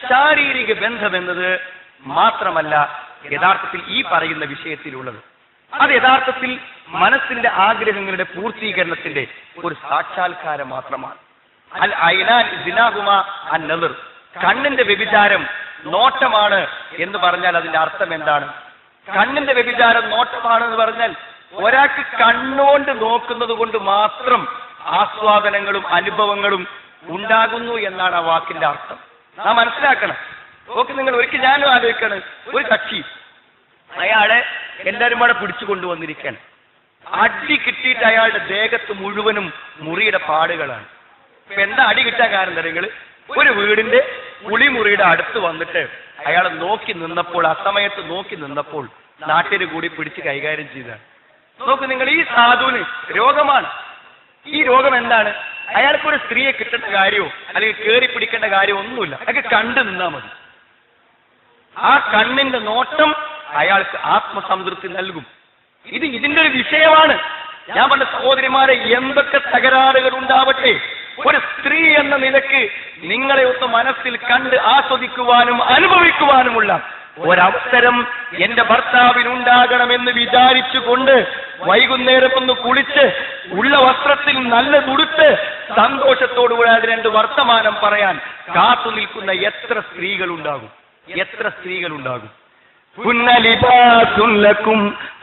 ശാരീരിക ബന്ധം എന്നത് മാത്രമല്ല യഥാർത്ഥത്തിൽ ഈ പറയുന്ന വിഷയത്തിലുള്ളത് അത് യഥാർത്ഥത്തിൽ മനസ്സിന്റെ ആഗ്രഹങ്ങളുടെ പൂർത്തീകരണത്തിന്റെ ഒരു സാക്ഷാത്കാരം മാത്രമാണ് അൽ ഐനാൻ ദിനാഹുമ അൻ നളിർ കണ്ണിന്റെ വ്യഭിചാരം നോട്ടമാണ് എന്ന് പറഞ്ഞാൽ അതിന്റെ അർത്ഥം എന്താണ് കണ്ണിന്റെ വ്യഭിചാരം നോട്ടമാണ് എന്ന് പറഞ്ഞാൽ ഒരാൾക്ക് കണ്ണുകൊണ്ട് നോക്കുന്നത് കൊണ്ട് മാത്രം ആസ്വാദനങ്ങളും അനുഭവങ്ങളും ഉണ്ടാകുന്നു എന്നാണ് ആ വാക്കിന്റെ അർത്ഥം നാം മനസ്സിലാക്കണം ഓക്കെ നിങ്ങൾ ഒരിക്കൽ ഞാനും ആലോചിക്കാണ് ഒരു കക്ഷി അയാളെ എല്ലാവരും കൂടെ പിടിച്ചു കൊണ്ടുവന്നിരിക്കുകയാണ് അടി കിട്ടിയിട്ട് അയാളുടെ ദേഹത്ത് മുഴുവനും മുറിയുടെ പാടുകളാണ് ഇപ്പൊ എന്താ അടി കിട്ടാൻ കാരണം തരങ്ങൾ ഒരു വീടിന്റെ കുളിമുറിയുടെ അടുത്ത് വന്നിട്ട് അയാൾ നോക്കി നിന്നപ്പോൾ അസമയത്ത് നോക്കി നിന്നപ്പോൾ നാട്ടിന് കൂടി പിടിച്ച് കൈകാര്യം ചെയ്തതാണ് നോക്ക് നിങ്ങൾ ഈ സാധുവിന് രോഗമാണ് ഈ രോഗം എന്താണ് അയാൾക്കൊരു സ്ത്രീയെ കിട്ടേണ്ട കാര്യമോ അല്ലെങ്കിൽ കയറി പിടിക്കേണ്ട കാര്യമോ ഒന്നുമില്ല അതൊക്കെ കണ്ടു നിന്നാ മതി ആ കണ്ണിന്റെ നോട്ടം അയാൾക്ക് ആത്മസംതൃപ്തി നൽകും ഇത് ഇതിന്റെ ഒരു വിഷയമാണ് ഞാൻ പറഞ്ഞ സഹോദരിമാരെ എന്തൊക്കെ തകരാറുകൾ ഉണ്ടാവട്ടെ ഒരു സ്ത്രീ എന്ന നിലക്ക് നിങ്ങളെ ഒന്ന് മനസ്സിൽ കണ്ട് ആസ്വദിക്കുവാനും അനുഭവിക്കുവാനുമുള്ള ഒരവസരം എന്റെ ഭർത്താവിനുണ്ടാകണമെന്ന് വിചാരിച്ചുകൊണ്ട് വൈകുന്നേരം ഒന്ന് കുളിച്ച് ഉള്ള വസ്ത്രത്തിൽ നല്ല തുടുത്ത് സന്തോഷത്തോടുകൂടി അത് രണ്ട് വർത്തമാനം പറയാൻ കാത്തു നിൽക്കുന്ന എത്ര സ്ത്രീകളുണ്ടാകും എത്ര സ്ത്രീകളുണ്ടാകും ഹുന്ന ലിബാസുൻ ലക്കും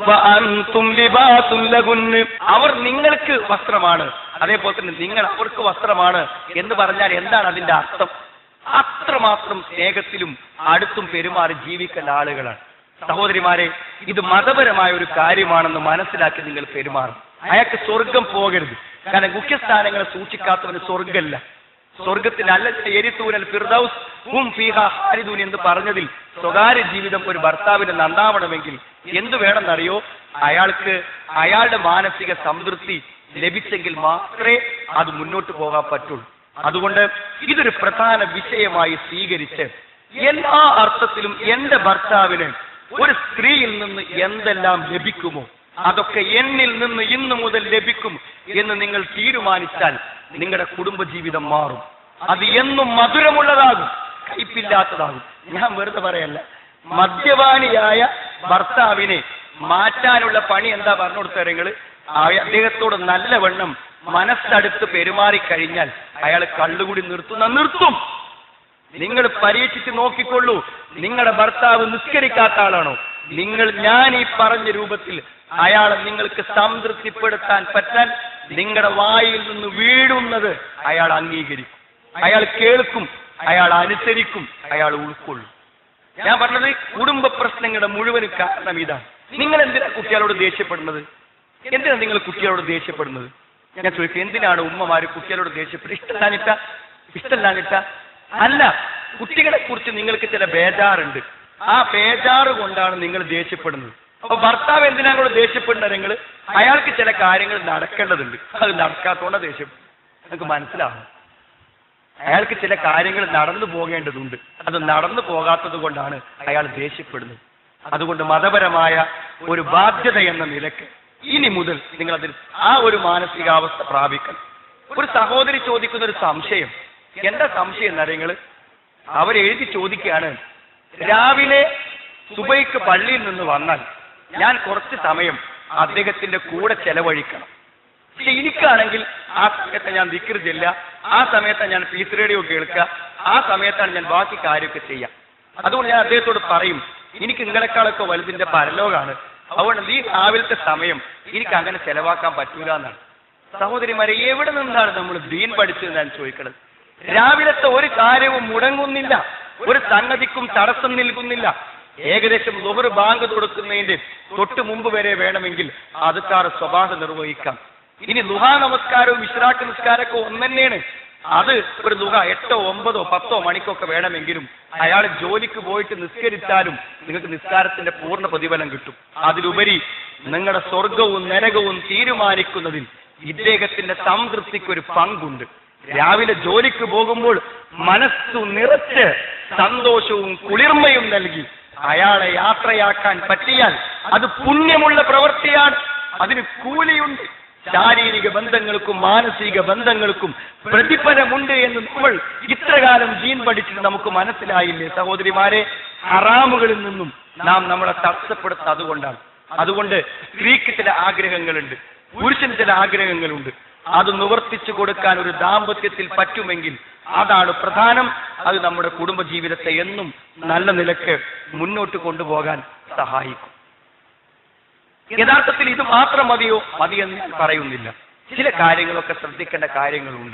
വഅൻതും ലിബാസുൻ ലഹുന്ന്. അവർ നിങ്ങൾക്ക് വസ്ത്രമാണ് അതേപോലെ തന്നെ നിങ്ങൾ അവർക്ക് വസ്ത്രമാണ് എന്ന് പറഞ്ഞാൽ എന്താണ് അതിന്റെ അർത്ഥം അത്രമാത്രം സ്നേഹത്തിലും അടുത്തും പെരുമാറി ജീവിക്കേണ്ട ആളുകളാണ് സഹോദരിമാരെ ഇത് മതപരമായ ഒരു കാര്യമാണെന്ന് മനസ്സിലാക്കി നിങ്ങൾ പെരുമാറും അയാൾക്ക് സ്വർഗം പോകരുത് കാരണം മുഖ്യസ്ഥാനങ്ങളെ സൂക്ഷിക്കാത്തവന് സ്വർഗമല്ല സ്വർഗത്തിൽ അല്ല എരിത്തൂനൽ ഫിർദൌസ് ഹും ഫീഹ ഹാരിദൂൻ എന്ന് പറഞ്ഞതിൽ സ്വകാര്യ ജീവിതം ഒരു ഭർത്താവിന് നന്നാവണമെങ്കിൽ എന്തു വേണമെന്നറിയോ അയാൾക്ക് അയാളുടെ മാനസിക സംതൃപ്തി ലഭിച്ചെങ്കിൽ മാത്രമേ അത് മുന്നോട്ട് പോകാൻ പറ്റുള്ളൂ അതുകൊണ്ട് ഇതൊരു പ്രധാന വിഷയമായി സ്വീകരിച്ച് എല്ലാ അർത്ഥത്തിലും എന്റെ ഭർത്താവിന് ഒരു സ്ത്രീയിൽ നിന്ന് എന്തെല്ലാം ലഭിക്കുമോ അതൊക്കെ എന്നിൽ നിന്ന് ഇന്നു മുതൽ ലഭിക്കും എന്ന് നിങ്ങൾ തീരുമാനിച്ചാൽ നിങ്ങളുടെ കുടുംബജീവിതം മാറും അത് എന്നും മധുരമുള്ളതാകും കയ്പില്ലാത്തതാകും ഞാൻ വെറുതെ പറയല്ല മദ്യപാനിയായ ഭർത്താവിനെ മാറ്റാനുള്ള പണി എന്താ പറഞ്ഞു കൊടുത്തരങ്ങള് അദ്ദേഹത്തോട് നല്ലവണ്ണം മനസ്സടുത്ത് പെരുമാറിക്കഴിഞ്ഞാൽ അയാൾ കള്ളുകൂടി നിർത്തുന്ന നിർത്തും നിങ്ങൾ പരീക്ഷിച്ച് നോക്കിക്കൊള്ളൂ നിങ്ങളുടെ ഭർത്താവ് നിസ്കരിക്കാത്ത ആളാണോ നിങ്ങൾ ഞാൻ ഈ പറഞ്ഞ രൂപത്തിൽ അയാളെ നിങ്ങൾക്ക് സംതൃപ്തിപ്പെടുത്താൻ പറ്റാൻ നിങ്ങളുടെ വായിൽ നിന്ന് വീഴുന്നത് അയാൾ അംഗീകരിക്കും അയാൾ കേൾക്കും അയാൾ അനുസരിക്കും അയാൾ ഉൾക്കൊള്ളും ഞാൻ പറഞ്ഞത് കുടുംബ പ്രശ്നങ്ങളുടെ മുഴുവൻ കാരണം ഇതാണ് നിങ്ങൾ എന്തിനാ കുട്ടികളോട് ദേഷ്യപ്പെടുന്നത് എന്തിനാ നിങ്ങൾ കുട്ടികളോട് ദേഷ്യപ്പെടുന്നത് ഞാൻ ചോദിക്കും എന്തിനാണ് ഉമ്മമാര് കുട്ടികളോട് ദേഷ്യപ്പെടുന്നത് ഇഷ്ടമില്ലാഞ്ഞിട്ട ഇഷ്ടമില്ലാഞ്ഞിട്ട അല്ല കുട്ടികളെ കുറിച്ച് നിങ്ങൾക്ക് ചില ബേജാറുണ്ട് ആ ബേജാറ് കൊണ്ടാണ് നിങ്ങൾ ദേഷ്യപ്പെടുന്നത് അപ്പൊ ഭർത്താവ് എന്തിനാ കൂടെ ദേഷ്യപ്പെടുന്നത് നിങ്ങൾ അയാൾക്ക് ചില കാര്യങ്ങൾ നടക്കേണ്ടതുണ്ട് അത് നടക്കാത്തോണ്ട ദേഷ്യം നിങ്ങൾക്ക് മനസ്സിലാവും അയാൾക്ക് ചില കാര്യങ്ങൾ നടന്നു പോകേണ്ടതുണ്ട് അത് നടന്നു പോകാത്തത് കൊണ്ടാണ് അയാൾ ദേഷ്യപ്പെടുന്നത് അതുകൊണ്ട് മതപരമായ ഒരു ബാധ്യത എന്ന നിലക്ക് ഇനി മുതൽ നിങ്ങൾ അതിൽ ആ ഒരു മാനസികാവസ്ഥ പ്രാപിക്കണം ഒരു സഹോദരി ചോദിക്കുന്ന ഒരു സംശയം എന്താ സംശയം എന്നറിയങ്ങള് അവരെഴുതി ചോദിക്കുകയാണ് രാവിലെ സുബൈക്ക് പള്ളിയിൽ നിന്ന് വന്നാൽ ഞാൻ കുറച്ച് സമയം അദ്ദേഹത്തിന്റെ കൂടെ ചെലവഴിക്കണം പക്ഷെ എനിക്കാണെങ്കിൽ ആ സമയത്ത് ഞാൻ ദിക്കർ ചെല്ല ആ സമയത്താണ് ഞാൻ പീസ് റേഡിയോ കേൾക്കുക ആ സമയത്താണ് ഞാൻ ബാക്കി കാര്യമൊക്കെ ചെയ്യാം അതുകൊണ്ട് ഞാൻ അദ്ദേഹത്തോട് പറയും എനിക്ക് നിങ്ങളെക്കാളൊക്കെ വലുതിന്റെ പരലോകാണ് അതുകൊണ്ട് ഈ രാവിലത്തെ സമയം എനിക്ക് അങ്ങനെ ചെലവാക്കാൻ പറ്റൂല എന്നാണ് സഹോദരിമാരെ എവിടെ നിന്നാണ് നമ്മൾ ദീൻ പഠിച്ചത് ഞാൻ ചോദിക്കണത് രാവിലത്തെ ഒരു കാര്യവും മുടങ്ങുന്നില്ല ഒരു സംഗതിക്കും തടസ്സം നിൽക്കുന്നില്ല ഏകദേശം ലുഹർ ബാങ്ക് കൊടുക്കുന്നതിന്റെ തൊട്ട് മുമ്പ് വരെ വേണമെങ്കിൽ അതുക്കാർ സ്വഭാവ നിർവഹിക്കാം ഇനി ലുഹാ നമസ്കാരവും ഇഷ്രാക്ക് നിസ്കാരമൊക്കെ ഒന്ന് തന്നെയാണ് അത് ഒരു ലുഹ എട്ടോ ഒമ്പതോ പത്തോ മണിക്കൊക്കെ വേണമെങ്കിലും അയാൾ ജോലിക്ക് പോയിട്ട് നിസ്കരിച്ചാലും നിങ്ങൾക്ക് നിസ്കാരത്തിന്റെ പൂർണ്ണ പ്രതിഫലം കിട്ടും അതിലുപരി നിങ്ങളുടെ സ്വർഗവും നരകവും തീരുമാനിക്കുന്നതിൽ ഇദ്ദേഹത്തിന്റെ സംതൃപ്തിക്ക് ഒരു പങ്കുണ്ട് രാവിലെ ജോലിക്ക് പോകുമ്പോൾ മനസ്സു നിറച്ച് സന്തോഷവും കുളിർമയും നൽകി അയാളെ യാത്രയാക്കാൻ പറ്റിയാൽ അത് പുണ്യമുള്ള പ്രവൃത്തിയാണ് അതിന് കൂലിയുണ്ട് ശാരീരിക ബന്ധങ്ങൾക്കും മാനസിക ബന്ധങ്ങൾക്കും പ്രതിഫലമുണ്ട് എന്ന് നമ്മൾ ഇത്രകാലം ജീൻ പഠിച്ചിട്ട് നമുക്ക് മനസ്സിലായില്ലേ സഹോദരിമാരെ ഹറാമുകളിൽ നിന്നും നാം നമ്മളെ തടസ്സപ്പെടുത്തുന്നത് അതുകൊണ്ടാണ് അതുകൊണ്ട് സ്ത്രീക്ക് ചില ആഗ്രഹങ്ങളുണ്ട് പുരുഷന് ചില ആഗ്രഹങ്ങളുണ്ട് അത് നിവർത്തിച്ചു കൊടുക്കാൻ ഒരു ദാമ്പത്യത്തിൽ പറ്റുമെങ്കിൽ അതാണ് പ്രധാനം അത് നമ്മുടെ കുടുംബ ജീവിതത്തെ എന്നും നല്ല നിലക്ക് മുന്നോട്ട് കൊണ്ടുപോകാൻ സഹായിക്കും യഥാർത്ഥത്തിൽ ഇത് മാത്രം മതിയോ മതിയെന്ന് ഞാൻ പറയുന്നില്ല ചില കാര്യങ്ങളൊക്കെ ശ്രദ്ധിക്കേണ്ട കാര്യങ്ങളുണ്ട്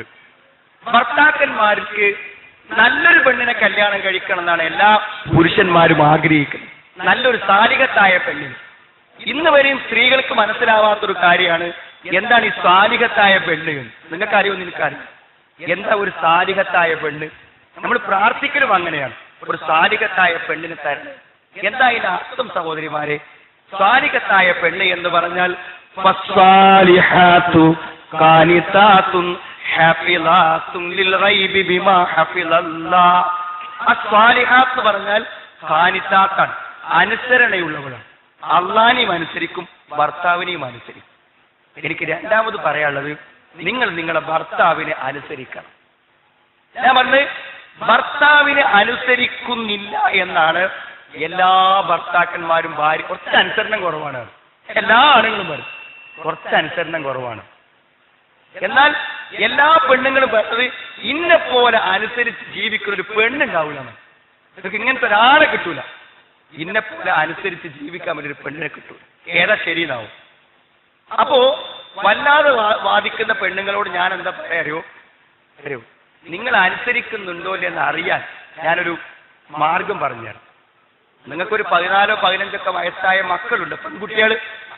ഭർത്താക്കന്മാർക്ക് നല്ലൊരു പെണ്ണിനെ കല്യാണം കഴിക്കണം എന്നാണ് എല്ലാ പുരുഷന്മാരും ആഗ്രഹിക്കുന്നത് നല്ലൊരു സാലികത്തായ പെണ്ണിന് ഇന്ന് വരെയും സ്ത്രീകൾക്ക് മനസ്സിലാവാത്തൊരു കാര്യമാണ് എന്താണ് ഈ സാലികത്തായ പെണ്ണ് എന്ന് നിങ്ങൾക്ക് അറിയുമോ എനിക്കറിയാം എന്താ ഒരു സാലികത്തായ പെണ്ണ് നമ്മൾ പ്രാർത്ഥിക്കലും അങ്ങനെയാണ് ഒരു സാലികത്തായ പെണ്ണിന് തരണം എന്താ ഇതിന്റെ അർത്ഥം സഹോദരിമാരെ സാലികത്തായ പെണ്ണ് എന്ന് പറഞ്ഞാൽ ഫസ്സാലിഹാത്തു കാനിതാത്തുൻ ഹാഫിളാത്തുൻ ലിൽ ഗൈബി ബിമാ ഹഫിളല്ലാഹ് അസ്വാലിഹാത്ത് എന്ന് പറഞ്ഞാൽ കാനിതാത്താണ് അനുസരണയുള്ളവളാണ് അള്ളാനെയും അനുസരിക്കും ഭർത്താവിനെയും അനുസരിക്കും എനിക്ക് രണ്ടാമത് പറയാനുള്ളത് നിങ്ങൾ നിങ്ങളുടെ ഭർത്താവിനെ അനുസരിക്കണം ഞാൻ പറഞ്ഞത് ഭർത്താവിനെ അനുസരിക്കുന്നില്ല എന്നാണ് എല്ലാ ഭർത്താക്കന്മാരും ഭാര്യ കുറച്ച് അനുസരണം കുറവാണ് എല്ലാ ആണുങ്ങളും പറയും കുറച്ച് അനുസരണം കുറവാണ് എന്നാൽ എല്ലാ പെണ്ണുങ്ങളും പറഞ്ഞത് ഇന്നെ പോലെ അനുസരിച്ച് ജീവിക്കുന്ന ഒരു പെണ്ണുണ്ടാവില്ല നിങ്ങൾക്ക് ഇങ്ങനത്തെ ഒരാളെ കിട്ടൂല ഇന്നെ പോലെ അനുസരിച്ച് ജീവിക്കാൻ വേണ്ടി ഒരു പെണ്ണിനെ കിട്ടൂല ഏതാ ശരിയെന്നാവും അപ്പോ വല്ലാതെ വാ- വാദിക്കുന്ന പെണ്ണുങ്ങളോട് ഞാൻ എന്താ പറയാ അറിയോ അറിയോ നിങ്ങൾ അനുസരിക്കുന്നുണ്ടോ എന്ന് അറിയാൻ ഞാനൊരു മാർഗം പറഞ്ഞുതരാം നിങ്ങൾക്കൊരു പതിനാലോ പതിനഞ്ചൊക്കെ വയസ്സായ മക്കളുണ്ട് പെൺകുട്ടികൾ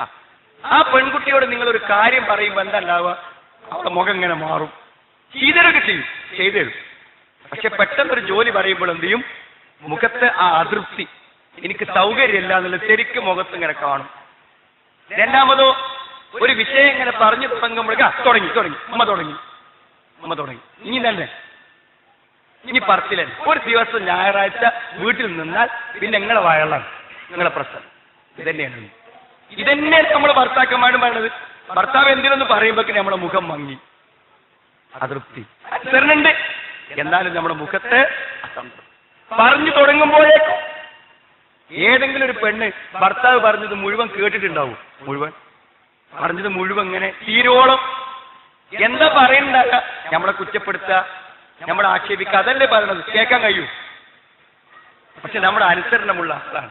ആ പെൺകുട്ടിയോട് നിങ്ങൾ ഒരു കാര്യം പറയുമ്പോൾ എന്താ ഉണ്ടാവുക അവളുടെ മുഖം ഇങ്ങനെ മാറും ചെയ്തരൊക്കെ ചെയ്യും ചെയ്തരും പക്ഷെ പെട്ടെന്ന് ഒരു ജോലി പറയുമ്പോൾ എന്ത് ചെയ്യും മുഖത്ത് ആ അതൃപ്തി എനിക്ക് സൗകര്യമില്ല എന്നുള്ള ശരിക്കും മുഖത്ത് ഇങ്ങനെ കാണും രണ്ടാമതോ ഒരു വിഷയം ഇങ്ങനെ പറഞ്ഞു തുടങ്ങുമ്പോഴേക്ക് ആ, തുടങ്ങി തുടങ്ങി അമ്മ തുടങ്ങി അമ്മ തുടങ്ങി ഇനി തന്നെ ഇനി പറച്ചിലൻ ഒരു ദിവസം ഞായറാഴ്ച വീട്ടിൽ നിന്നാൽ പിന്നെ നിങ്ങളെ വയറാണ് നിങ്ങളെ പ്രശ്നം ഇതന്നെയാണ് ഇതന്നെയാണ് നമ്മൾ ഭർത്താക്കന്മാരും പറയുന്നത് ഭർത്താവ് എന്തിനൊന്ന് പറയുമ്പോഴേക്ക് നമ്മുടെ മുഖം മങ്ങി അതൃപ്തി അനുസരണുണ്ട് എന്നാലും നമ്മുടെ മുഖത്ത് അസംതൃപ്തി പറഞ്ഞു തുടങ്ങുമ്പോഴേക്കും ഏതെങ്കിലും ഒരു പെണ്ണ് ഭർത്താവ് പറഞ്ഞത് മുഴുവൻ കേട്ടിട്ടുണ്ടാവും മുഴുവൻ പറഞ്ഞത് മുഴുവൻ ഇങ്ങനെ തീരോളം എന്താ പറയുന്നുണ്ടാക നമ്മളെ കുറ്റപ്പെടുത്തുക നമ്മളെ ആക്ഷേപിക്കുക അതല്ലേ പറയണത് കേൾക്കാൻ കഴിയൂ പക്ഷെ നമ്മുടെ അനുസരണമുള്ള ആളാണ്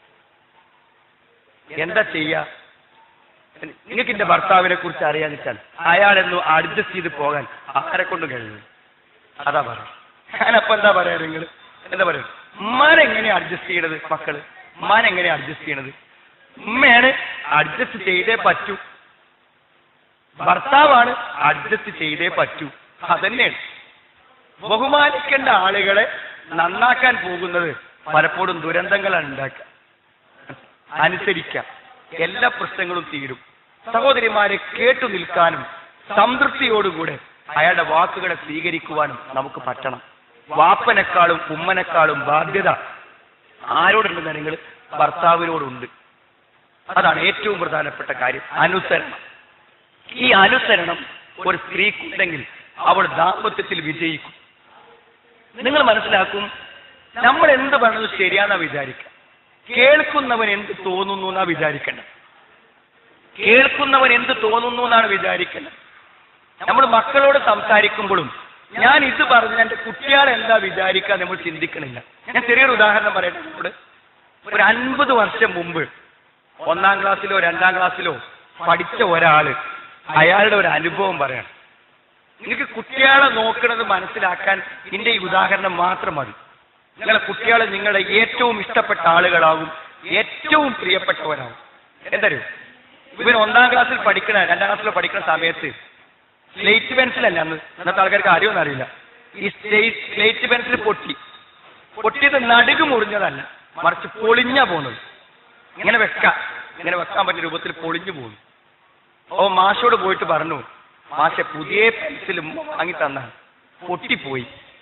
എന്താ ചെയ്യാ നിങ്ങൾക്ക് എന്റെ ഭർത്താവിനെ കുറിച്ച് അറിയാന്ന് വെച്ചാൽ അയാളെന്നു അഡ്ജസ്റ്റ് ചെയ്ത് പോകാൻ ആരെ കൊണ്ട് കഴിയും അതാ പറയാം ഞാനപ്പോ എന്താ പറയാ നിങ്ങൾ എന്താ പറയാ ഉമ്മാനെങ്ങനെയാ അഡ്ജസ്റ്റ് ചെയ്യണത് മക്കള് ഉമ്മാനെങ്ങനെയാ അഡ്ജസ്റ്റ് ചെയ്യണത് ഉമ്മയാണ് അഡ്ജസ്റ്റ് ചെയ്തേ പറ്റൂ ഭർത്താവാണ് അഡ്ജസ്റ്റ് ചെയ്തേ പറ്റൂ അതന്നെയാണ് ബഹുമാനിക്കേണ്ട ആളുകളെ നന്നാക്കാൻ പോകുന്നത് പലപ്പോഴും ദുരന്തങ്ങളാണ് ഉണ്ടാക്കുക അനുസരിക്കാം എല്ലാ പ്രശ്നങ്ങളും തീരും സഹോദരിമാരെ കേട്ടു നിൽക്കാനും സംതൃപ്തിയോടുകൂടെ അയാളുടെ വാക്കുകളെ സ്വീകരിക്കുവാനും നമുക്ക് പറ്റണം വാപ്പനെക്കാളും ഉമ്മനെക്കാളും ബാധ്യത ആരോടുണ്ടെന്ന് നിങ്ങൾ ഭർത്താവിനോടുണ്ട് അതാണ് ഏറ്റവും പ്രധാനപ്പെട്ട കാര്യം അനുസരണം ഈ അനുസരണം ഒരു സ്ത്രീക്കുണ്ടെങ്കിൽ അവൾ ദാമ്പത്യത്തിൽ വിജയിക്കും നിങ്ങൾ മനസ്സിലാക്കും നമ്മൾ എന്ത് പറഞ്ഞത് ശരിയാന്നാ വിചാരിക്കുക കേൾക്കുന്നവൻ എന്ത് തോന്നുന്നു എന്നാ വിചാരിക്കേണ്ടത് കേൾക്കുന്നവൻ എന്ത് തോന്നുന്നു എന്നാണ് വിചാരിക്കേണ്ടത് നമ്മൾ മക്കളോട് സംസാരിക്കുമ്പോഴും ഞാൻ ഇത് പറഞ്ഞ എന്റെ കുട്ടികളെ എന്താ വിചാരിക്കുക നമ്മൾ ചിന്തിക്കണില്ല ഞാൻ ചെറിയൊരു ഉദാഹരണം പറയട്ടെ നമ്മളോട് ഒരു അൻപത് വർഷം മുമ്പ് ഒന്നാം ക്ലാസ്സിലോ രണ്ടാം ക്ലാസ്സിലോ പഠിച്ച ഒരാള് അയാളുടെ ഒരു അനുഭവം പറയണം നിങ്ങൾക്ക് കുട്ടികളെ നോക്കുന്നത് മനസ്സിലാക്കാൻ ഇതിന്റെ ഈ ഉദാഹരണം മാത്രം മതി നിങ്ങളെ കുട്ടികളെ നിങ്ങളുടെ ഏറ്റവും ഇഷ്ടപ്പെട്ട ആളുകളാകും ഏറ്റവും പ്രിയപ്പെട്ടവരാകും എന്തരും ഇവൻ ഒന്നാം ക്ലാസ്സിൽ പഠിക്കണ രണ്ടാം ക്ലാസ്സിൽ പഠിക്കുന്ന സമയത്ത് സ്ലേറ്റ് പെൻസിൽ അല്ല അന്ന് ഇന്നത്തെ ആൾക്കാർക്ക് അറിയുമെന്ന് അറിയില്ല ഈ സ്ലേറ്റ് സ്ലേറ്റ് പെൻസിൽ പൊട്ടി പൊട്ടിയത് നടുക്ക് മുറിഞ്ഞതല്ല മറിച്ച് പൊളിഞ്ഞാ പോകുന്നത് ഇങ്ങനെ വെക്കാം ഇങ്ങനെ വെക്കാൻ പറ്റിയ രൂപത്തിൽ പൊളിഞ്ഞു പോകുന്നു ഓ മാഷോട് പോയിട്ട് പറഞ്ഞു മാഷെ പുതിയ പെൻസിൽ വാങ്ങി തന്നാണ് പൊട്ടിപ്പോയി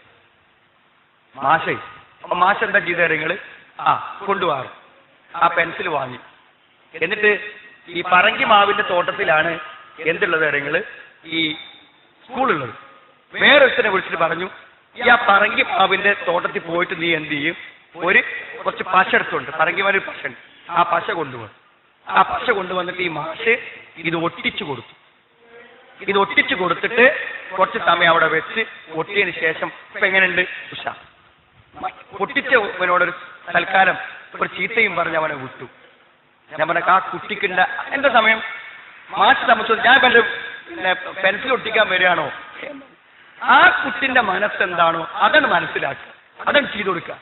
മാഷേ അപ്പൊ മാഷ് എന്താ ചെയ്ത നിങ്ങള് ആ കൊണ്ടുപോകാറ് ആ പെൻസിൽ വാങ്ങി എന്നിട്ട് ഈ പറങ്കി മാവിന്റെ തോട്ടത്തിലാണ് എന്തുള്ളത് നിങ്ങള് ഈ സ്കൂളുള്ളത് വേറൊരുത്തനെ വിളിച്ചിട്ട് പറഞ്ഞു ഈ ആ പറങ്കി മാവിന്റെ തോട്ടത്തിൽ പോയിട്ട് നീ എന്ത് ചെയ്യും ഒരു കുറച്ച് പശ എടുത്തുണ്ട് പറങ്കി മാവിൽ പശ ഉണ്ട് ആ പശ കൊണ്ടുപോകും ആ പശ കൊണ്ടുവന്നിട്ട് ഈ മാഷ് ഇത് ഒട്ടിച്ചു കൊടുത്തു ഇത് ഒട്ടിച്ചു കൊടുത്തിട്ട് കുറച്ച് സമയം അവിടെ വെച്ച് ഒട്ടിയതിന് ശേഷം ഇപ്പൊ എങ്ങനെയുണ്ട് ഉഷ പൊട്ടിച്ചവനോടൊരു തൽക്കാലം ഒരു ചീത്തയും പറഞ്ഞ് അവനെ വിട്ടു ഞാൻ പറഞ്ഞ ആ കുട്ടിക്കുണ്ട എന്റെ സമയം മാഷ് സംബന്ധിച്ചു ഞാൻ എന്റെ പിന്നെ പെൻസിൽ ഒട്ടിക്കാൻ വരികയാണോ ആ കുട്ടിന്റെ മനസ്സെന്താണോ അതാണ് മനസ്സിലാക്കുക അതാണ് ചെയ്തു കൊടുക്കുക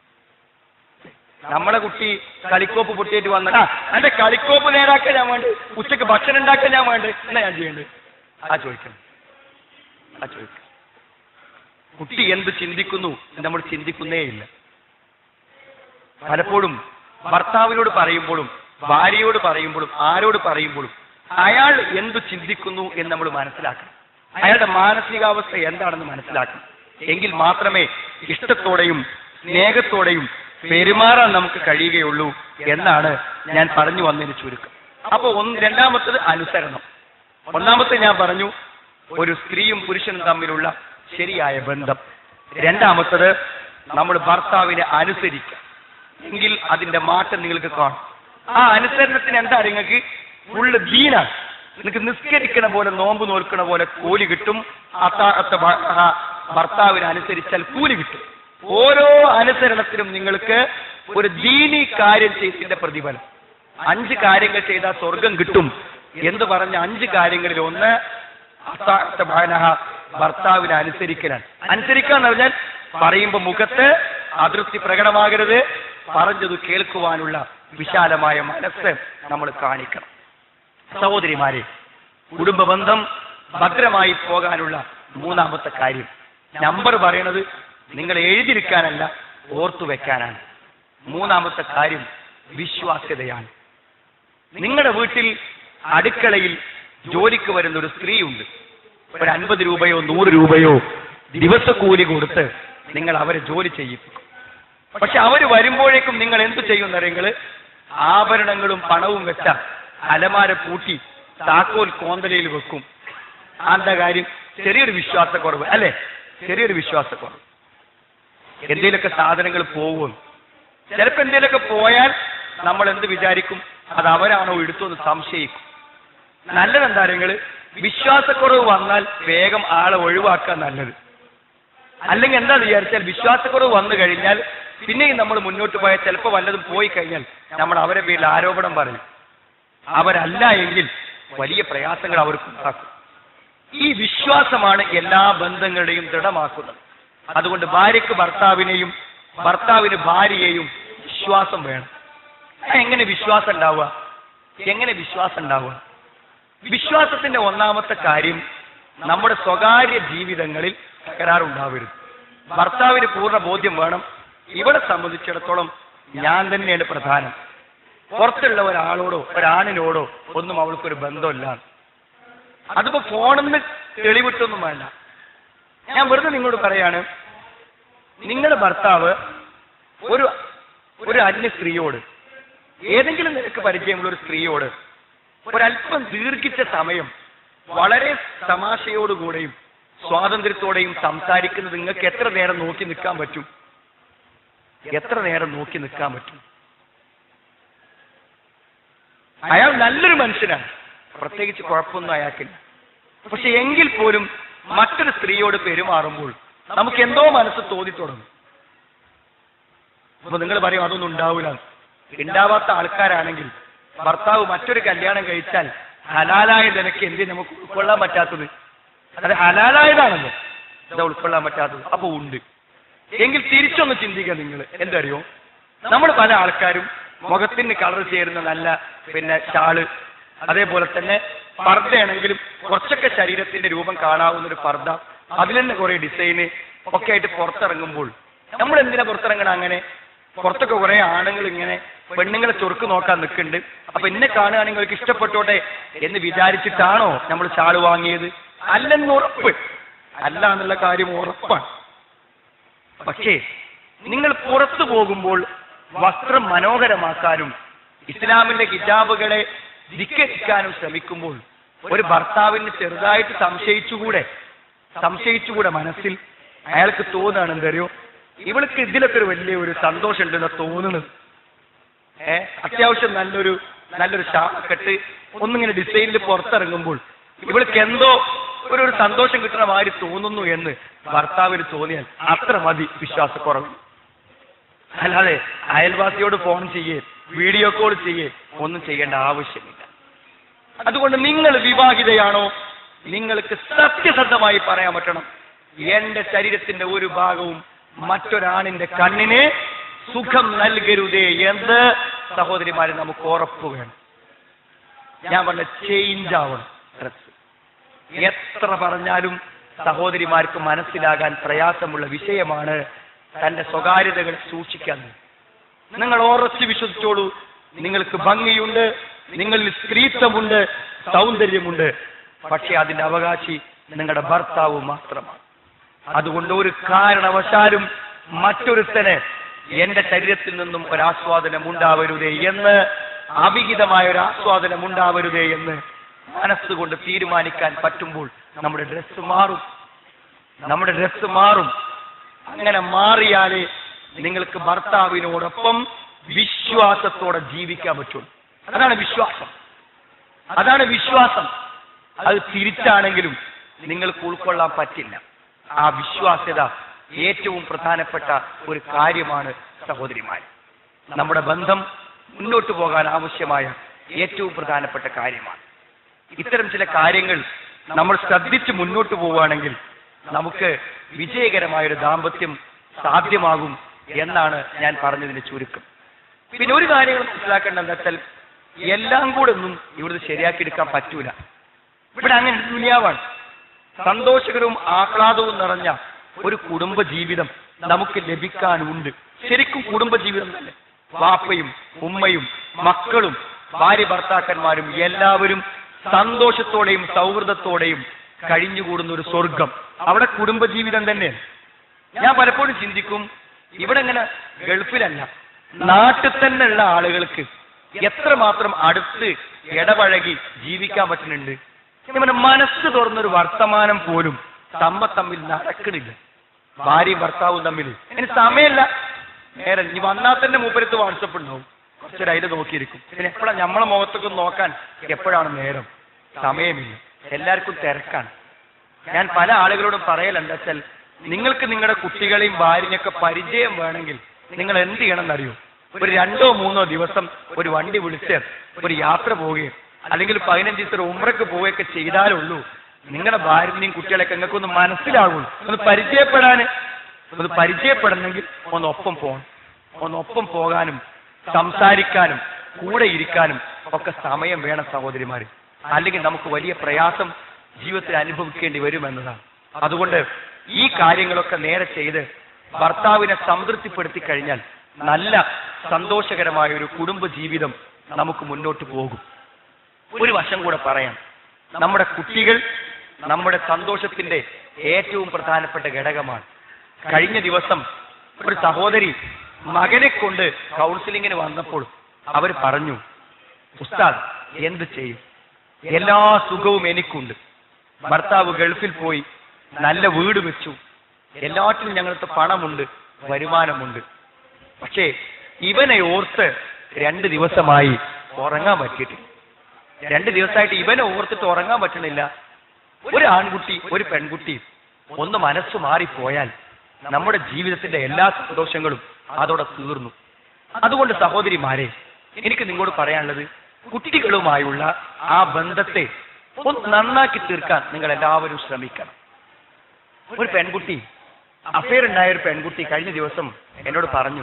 നമ്മളെ കുട്ടി കളിക്കോപ്പ് പൊട്ടിയിട്ട് വന്നിട്ട് എന്റെ കളിക്കോപ്പ് നേരാക്കാൻ ഞാൻ വേണ്ട ഉച്ചക്ക് ഭക്ഷണം ഉണ്ടാക്കാൻ ഞാൻ വേണ്ട എന്നാ ഞാൻ ചെയ്യേണ്ടത് ആ ചോദിക്കണം ആ ചോദിക്കണം കുട്ടി എന്ത് ചിന്തിക്കുന്നു എന്ന് നമ്മൾ ചിന്തിക്കുന്നേ ഇല്ല പലപ്പോഴും ഭർത്താവിനോട് പറയുമ്പോഴും ഭാര്യയോട് പറയുമ്പോഴും ആരോട് പറയുമ്പോഴും അയാൾ എന്തു ചിന്തിക്കുന്നു എന്ന് നമ്മൾ മനസ്സിലാക്കണം അയാളുടെ മാനസികാവസ്ഥ എന്താണെന്ന് മനസ്സിലാക്കണം എങ്കിൽ മാത്രമേ ഇഷ്ടത്തോടെയും സ്നേഹത്തോടെയും പെരുമാറാൻ നമുക്ക് കഴിയുകയുള്ളൂ എന്നാണ് ഞാൻ പറഞ്ഞു വന്നതിന് ചുരുക്കം അപ്പൊ ഒന്ന് രണ്ടാമത്തത് അനുസരണം ഒന്നാമത്തെ ഞാൻ പറഞ്ഞു ഒരു സ്ത്രീയും പുരുഷനും തമ്മിലുള്ള ശരിയായ ബന്ധം രണ്ടാമത്തത് നമ്മൾ ഭർത്താവിനെ അനുസരിക്കുക എങ്കിൽ അതിന്റെ മാറ്റം നിങ്ങൾക്ക് കാണും ആ അനുസരണത്തിന് എന്താ നിങ്ങൾക്ക് ഫുള്ള് ദീനാണ് നിങ്ങൾക്ക് നിസ്കരിക്കണ പോലെ നോമ്പ് നോൽക്കണ പോലെ കൂലി കിട്ടും അത്താഴത്ത ഭ- ആ ഭർത്താവിനെ അനുസരിച്ചാൽ കൂലി കിട്ടും ഓരോ അനുസരണത്തിനും നിങ്ങൾക്ക് ഒരു ദീനി കാര്യം ചെയ്തതിന്റെ പ്രതിഫലം അഞ്ച് കാര്യങ്ങൾ ചെയ്താൽ സ്വർഗം കിട്ടും എന്ന് പറഞ്ഞ അഞ്ച് കാര്യങ്ങളിൽ ഒന്ന് അത്താഴത്ത ഭയനഹ ഭർത്താവിനെ അനുസരിക്കലാണ് അനുസരിക്കുക എന്ന് പറഞ്ഞാൽ പറയുമ്പോ മുഖത്ത് അതൃപ്തി പ്രകടമാകരുത് പറഞ്ഞത് കേൾക്കുവാനുള്ള വിശാലമായ മനസ്സ് നമ്മൾ കാണിക്കണം സഹോദരിമാരെ കുടുംബ ബന്ധം ഭദ്രമായി പോകാനുള്ള മൂന്നാമത്തെ കാര്യം നമ്പർ പറയണത് നിങ്ങൾ എഴുതിയിരിക്കാനല്ല ഓർത്തു വെക്കാനാണ് മൂന്നാമത്തെ കാര്യം വിശ്വാസ്യതയാണ് നിങ്ങളുടെ വീട്ടിൽ അടുക്കളയിൽ ജോലിക്ക് വരുന്ന ഒരു സ്ത്രീയുണ്ട് ഒരു അൻപത് രൂപയോ നൂറ് രൂപയോ ദിവസക്കൂലി കൊടുത്ത് നിങ്ങൾ അവരെ ജോലി ചെയ്യിപ്പിക്കും പക്ഷെ അവർ വരുമ്പോഴേക്കും നിങ്ങൾ എന്തു ചെയ്യുന്നറിയങ്ങൾ ആഭരണങ്ങളും പണവും വെച്ച അലമാര പൂട്ടി താക്കോൽ കോന്തലയിൽ വെക്കും എന്താ കാര്യം ചെറിയൊരു വിശ്വാസക്കുറവ് അല്ലെ ചെറിയൊരു വിശ്വാസക്കുറവ് എന്തെങ്കിലുമൊക്കെ സാധനങ്ങൾ പോകും ചിലപ്പോ എന്തെങ്കിലുമൊക്കെ പോയാൽ നമ്മൾ എന്ത് വിചാരിക്കും അത് അവരാണോ എടുത്തെന്ന് സംശയിക്കും നല്ലതെന്താ നിങ്ങൾ വിശ്വാസക്കുറവ് വന്നാൽ വേഗം ആളെ ഒഴിവാക്കാൻ നല്ലത് അല്ലെങ്കിൽ എന്താ വിചാരിച്ചാൽ വിശ്വാസക്കുറവ് വന്നു കഴിഞ്ഞാൽ പിന്നെയും നമ്മൾ മുന്നോട്ട് പോയാൽ ചിലപ്പോൾ വല്ലതും പോയി കഴിഞ്ഞാൽ നമ്മൾ അവരെ പേരിൽ ആരോപണം പറയും അവരല്ല എങ്കിൽ വലിയ പ്രയാസങ്ങൾ അവർക്കുണ്ടാക്കും ഈ വിശ്വാസമാണ് എല്ലാ ബന്ധങ്ങളുടെയും ദൃഢമാക്കുന്നത് അതുകൊണ്ട് ഭാര്യയ്ക്ക് ഭർത്താവിനെയും ഭർത്താവിന് ഭാര്യയെയും വിശ്വാസം വേണം എങ്ങനെ വിശ്വാസം ഉണ്ടാവുക എങ്ങനെ വിശ്വാസം ഉണ്ടാവുക വിശ്വാസത്തിന്റെ ഒന്നാമത്തെ കാര്യം നമ്മുടെ സ്വകാര്യ ജീവിതങ്ങളിൽ തകരാറുണ്ടാവരുത് ഭർത്താവിന് പൂർണ്ണ ബോധ്യം വേണം ഇവിടെ സംബന്ധിച്ചിടത്തോളം ഞാൻ തന്നെയാണ് പ്രധാനം പുറത്തുള്ള ഒരാളോടോ ഒരാണിനോടോ ഒന്നും അവൾക്കൊരു ബന്ധമില്ല അതിപ്പോ ഫോണിന്ന് തെളിവിട്ടൊന്നും വേണ്ട ഞാൻ വെറുതെ നിങ്ങളോട് പറയാണ് നിങ്ങളുടെ ഭർത്താവ് ഒരു ഒരു അന്യ സ്ത്രീയോട് ഏതെങ്കിലും നിനക്ക് പരിചയമുള്ള ഒരു സ്ത്രീയോട് ഒരല്പം ദീർഘിച്ച സമയം വളരെ തമാശയോടുകൂടെയും സ്വാതന്ത്ര്യത്തോടെയും സംസാരിക്കുന്നത് നിങ്ങൾക്ക് എത്ര നേരം നോക്കി നിൽക്കാൻ പറ്റും എത്ര നേരം നോക്കി നിൽക്കാൻ പറ്റും അയാൾ നല്ലൊരു മനുഷ്യനാണ് പ്രത്യേകിച്ച് കുഴപ്പമൊന്നും അയാൾക്കില്ല പക്ഷെ എങ്കിൽ പോലും മറ്റൊരു സ്ത്രീയോട് പെരുമാറുമ്പോൾ നമുക്ക് എന്തോ മനസ്സ് തോന്നി തുടങ്ങും അപ്പൊ നിങ്ങൾ പറയും അതൊന്നും ഉണ്ടാവില്ല ഉണ്ടാവാത്ത ആൾക്കാരാണെങ്കിൽ ഭർത്താവ് മറ്റൊരു കല്യാണം കഴിച്ചാൽ ഹലാലായ നിനക്ക് എന്ത് നമുക്ക് ഉൾക്കൊള്ളാൻ പറ്റാത്തത് അത് ഹലാലായതാണല്ലോ എന്താ ഉൾക്കൊള്ളാൻ പറ്റാത്തത് അപ്പൊ ഉണ്ട് എങ്കിൽ തിരിച്ചൊന്ന് ചിന്തിക്കുക നിങ്ങൾ എന്തറിയോ നമ്മൾ പല ആൾക്കാരും മുഖത്തിന് കളർ ചേരുന്ന നല്ല പിന്നെ ഷാള് അതേപോലെ തന്നെ പർദ്ദയാണെങ്കിലും കുറച്ചൊക്കെ ശരീരത്തിന്റെ രൂപം കാണാവുന്ന ഒരു പർദ്ദ അതിൽ തന്നെ കുറെ ഡിസൈന് ഒക്കെ ആയിട്ട് പുറത്തിറങ്ങുമ്പോൾ നമ്മൾ എന്തിനാ പുറത്തിറങ്ങണം അങ്ങനെ പുറത്തൊക്കെ കുറെ ആണുങ്ങൾ ഇങ്ങനെ പെണ്ണുങ്ങളെ ചൊറുക്ക് നോക്കാൻ നിൽക്കുന്നുണ്ട് അപ്പൊ എന്നെ കാണുകയാണെങ്കിൽ അവർക്ക് ഇഷ്ടപ്പെട്ടോട്ടെ എന്ന് വിചാരിച്ചിട്ടാണോ നമ്മൾ ഷാള് വാങ്ങിയത് അല്ലെന്ന് ഉറപ്പ് അല്ല എന്നുള്ള കാര്യം ഉറപ്പാണ് പക്ഷേ നിങ്ങൾ പുറത്തു പോകുമ്പോൾ വസ്ത്രം മനോഹരമാക്കാനും ഇസ്ലാമിന്റെ ഹിജാബുകളെ ധിക്കരിക്കാനും ശ്രമിക്കുമ്പോൾ ഒരു ഭർത്താവിന് ചെറുതായിട്ട് സംശയിച്ചുകൂടെ സംശയിച്ചുകൂടെ മനസ്സിൽ അയാൾക്ക് തോന്നുകയാണ് എന്തറിയോ ഇവൾക്ക് ഇതിലൊക്കെ ഒരു വലിയ ഒരു സന്തോഷം ഉണ്ടെന്ന് തോന്നുന്നത് ഏ അത്യാവശ്യം നല്ലൊരു നല്ലൊരു ഷാക്കെട്ട് ഒന്നിങ്ങനെ ഡിസൈനിൽ പുറത്തിറങ്ങുമ്പോൾ ഇവൾക്ക് എന്തോ ഒരു ഒരു സന്തോഷം കിട്ടുന്ന മാതിരി തോന്നുന്നു എന്ന് ഭർത്താവിന് തോന്നിയാൽ അത്ര മതി വിശ്വാസക്കുറവ് അല്ലാതെ അയൽവാസിയോട് ഫോൺ ചെയ്യേ വീഡിയോ കോൾ ചെയ്യേ ഒന്നും ചെയ്യേണ്ട ആവശ്യമില്ല അതുകൊണ്ട് നിങ്ങൾ വിവാഹിതയാണോ നിങ്ങൾക്ക് സത്യസന്ധമായി പറയാൻ പറ്റണം എന്റെ ശരീരത്തിന്റെ ഒരു ഭാഗവും മറ്റൊരാണിന്റെ കണ്ണിന് സുഖം നൽകരുതേ എന്ന് സഹോദരിമാരെ നമുക്ക് ഉറപ്പ് വേണം ഞാൻ പറഞ്ഞ ചേഞ്ച് ആവണം ഡ്രസ് എത്ര പറഞ്ഞാലും സഹോദരിമാർക്ക് മനസ്സിലാകാൻ പ്രയാസമുള്ള വിഷയമാണ് തന്റെ സ്വകാര്യതകൾ സൂക്ഷിക്കാൻ നിങ്ങൾ ഉറച്ചു വിശ്വസിച്ചോളൂ നിങ്ങൾക്ക് ഭംഗിയുണ്ട് നിങ്ങളിൽ സ്ത്രീത്വമുണ്ട് സൗന്ദര്യമുണ്ട് പക്ഷെ അതിന്റെ അവകാശി നിങ്ങളുടെ ഭർത്താവ് മാത്രമാണ് അതുകൊണ്ട് ഒരു കാരണവശാലും മറ്റൊരുത്തന് എന്റെ ശരീരത്തിൽ നിന്നും ഒരാസ്വാദനം ഉണ്ടാവരുതേ എന്ന് അവിഹിതമായ ഒരു ആസ്വാദനം ഉണ്ടാവരുതേ എന്ന് മനസ്സുകൊണ്ട് തീരുമാനിക്കാൻ പറ്റുമ്പോൾ നമ്മുടെ ഡ്രസ്സ് മാറും നമ്മുടെ ഡ്രസ്സ് മാറും അങ്ങനെ മാറിയാലേ നിങ്ങൾക്ക് ഭർത്താവിനോടൊപ്പം വിശ്വാസത്തോടെ ജീവിക്കാൻ പറ്റുള്ളൂ അതാണ് വിശ്വാസം അതാണ് വിശ്വാസം അത് തിരിച്ചാണെങ്കിലും നിങ്ങൾക്ക് ഉൾക്കൊള്ളാൻ പറ്റില്ല ആ വിശ്വാസ്യത ഏറ്റവും പ്രധാനപ്പെട്ട ഒരു കാര്യമാണ് സഹോദരിമാർ നമ്മുടെ ബന്ധം മുന്നോട്ട് പോകാൻ ആവശ്യമായ ഏറ്റവും പ്രധാനപ്പെട്ട കാര്യമാണ് ഇത്തരം ചില കാര്യങ്ങൾ നമ്മൾ ശ്രദ്ധിച്ച് മുന്നോട്ട് പോവുകയാണെങ്കിൽ നമുക്ക് വിജയകരമായ ഒരു ദാമ്പത്യം സാധ്യമാകും എന്നാണ് ഞാൻ പറഞ്ഞതിന്റെ ചുരുക്കം പിന്നെ ഒരു കാര്യം മനസ്സിലാക്കേണ്ട എന്താ വെച്ചാൽ എല്ലാം കൂടെ ഒന്നും ഇവിടുന്ന് ശരിയാക്കി എടുക്കാൻ പറ്റൂല ഇവിടെ അങ്ങനെ ദുനിയാവാണ് സന്തോഷകരവും ആഹ്ലാദവും നിറഞ്ഞ ഒരു കുടുംബ ജീവിതം നമുക്ക് ലഭിക്കാനുണ്ട് ശരിക്കും കുടുംബ ജീവിതം തന്നെ വാപ്പയും ഉമ്മയും മക്കളും ഭാര്യ ഭർത്താക്കന്മാരും എല്ലാവരും സന്തോഷത്തോടെയും സൗഹൃദത്തോടെയും കഴിഞ്ഞുകൂടുന്ന ഒരു സ്വർഗം അവിടെ കുടുംബജീവിതം തന്നെ ഞാൻ പലപ്പോഴും ചിന്തിക്കും ഇവിടെ ഇങ്ങനെ ഗൾഫിലല്ല നാട്ടിൽ തന്നെ ഉള്ള ആളുകൾക്ക് എത്രമാത്രം അടുത്ത് ഇടപഴകി ജീവിക്കാൻ പറ്റുന്നുണ്ട് ഇവന് മനസ്സ് തുറന്നൊരു വർത്തമാനം പോലും തമ്മ തമ്മിൽ നടക്കണില്ല ഭാര്യയും ഭർത്താവും തമ്മിൽ ഇനി സമയമല്ല നേരെ ഇനി വന്നാൽ തന്നെ മൂപ്പരത്ത് വാട്സപ്പ് ഉണ്ടാവും കുറച്ചൊരു അതിൽ നോക്കിയിരിക്കും പിന്നെ എപ്പോഴാണ് നമ്മളെ മുഖത്തൊക്കെ നോക്കാൻ എപ്പോഴാണ് നേരം സമയമില്ല എല്ലാവർക്കും തിരക്കാണ് ഞാൻ പല ആളുകളോടും പറയലെന്താ വെച്ചാൽ നിങ്ങൾക്ക് നിങ്ങളുടെ കുട്ടികളെയും ഭാര്യയൊക്കെ പരിചയം വേണമെങ്കിൽ നിങ്ങൾ എന്ത് ചെയ്യണം എന്നറിയോ ഒരു രണ്ടോ മൂന്നോ ദിവസം ഒരു വണ്ടി വിളിച്ച് ഒരു യാത്ര പോവുകയും അല്ലെങ്കിൽ പതിനഞ്ച് ദിവസം ഒരു ഉമ്രക്ക് പോവുകയൊക്കെ ചെയ്താലുള്ളൂ നിങ്ങളുടെ ഭാര്യനെയും കുട്ടികളെയൊക്കെ നിങ്ങൾക്ക് ഒന്ന് മനസ്സിലാവുള്ളൂ ഒന്ന് പരിചയപ്പെടാൻ ഒന്ന് പരിചയപ്പെടണമെങ്കിൽ ഒന്ന് ഒപ്പം പോകണം ഒന്ന് ഒപ്പം പോകാനും സംസാരിക്കാനും കൂടെ ഇരിക്കാനും ഒക്കെ സമയം വേണം സഹോദരിമാര് അല്ലെങ്കിൽ നമുക്ക് വലിയ പ്രയാസം ജീവിതത്തിൽ അനുഭവിക്കേണ്ടി വരുമെന്നതാണ് അതുകൊണ്ട് ഈ കാര്യങ്ങളൊക്കെ നേരെ ചെയ്ത് ഭർത്താവിനെ സംതൃപ്തിപ്പെടുത്തി കഴിഞ്ഞാൽ നല്ല സന്തോഷകരമായ ഒരു കുടുംബ ജീവിതം നമുക്ക് മുന്നോട്ട് പോകും ഒരു വശം കൂടെ പറയാം നമ്മുടെ കുട്ടികൾ നമ്മുടെ സന്തോഷത്തിന്റെ ഏറ്റവും പ്രധാനപ്പെട്ട ഘടകമാണ് കഴിഞ്ഞ ദിവസം ഒരു സഹോദരി മകനെ കൊണ്ട് കൗൺസിലിങ്ങിന് വന്നപ്പോൾ അവർ പറഞ്ഞു ഉസ്താദ് എന്ത് ചെയ്യും എല്ലാ സുഖവും എനിക്കുണ്ട് ഭർത്താവ് ഗൾഫിൽ പോയി നല്ല വീട് വെച്ചു എല്ലാറ്റിനും ഞങ്ങൾക്ക് പണമുണ്ട് വരുമാനമുണ്ട് പക്ഷേ ഇവനെ ഓർത്ത് രണ്ട് ദിവസമായി ഉറങ്ങാൻ പറ്റിയിട്ടില്ല രണ്ട് ദിവസമായിട്ട് ഇവനെ ഓർത്തിട്ട് ഉറങ്ങാൻ പറ്റണില്ല ഒരു ആൺകുട്ടി ഒരു പെൺകുട്ടി ഒന്ന് മനസ്സ് മാറിപ്പോയാൽ നമ്മുടെ ജീവിതത്തിന്റെ എല്ലാ സന്തോഷങ്ങളും അതോടെ തീർന്നു അതുകൊണ്ട് സഹോദരിമാരെ എനിക്ക് നിങ്ങളോട് പറയാനുള്ളത് കുട്ടികളുമായുള്ള ആ ബന്ധത്തെ ഒന്ന് നന്നാക്കി തീർക്കാൻ നിങ്ങൾ എല്ലാവരും ശ്രമിക്കണം ഒരു പെൺകുട്ടി അഫയർ ഉണ്ടായ ഒരു പെൺകുട്ടി കഴിഞ്ഞ ദിവസം എന്നോട് പറഞ്ഞു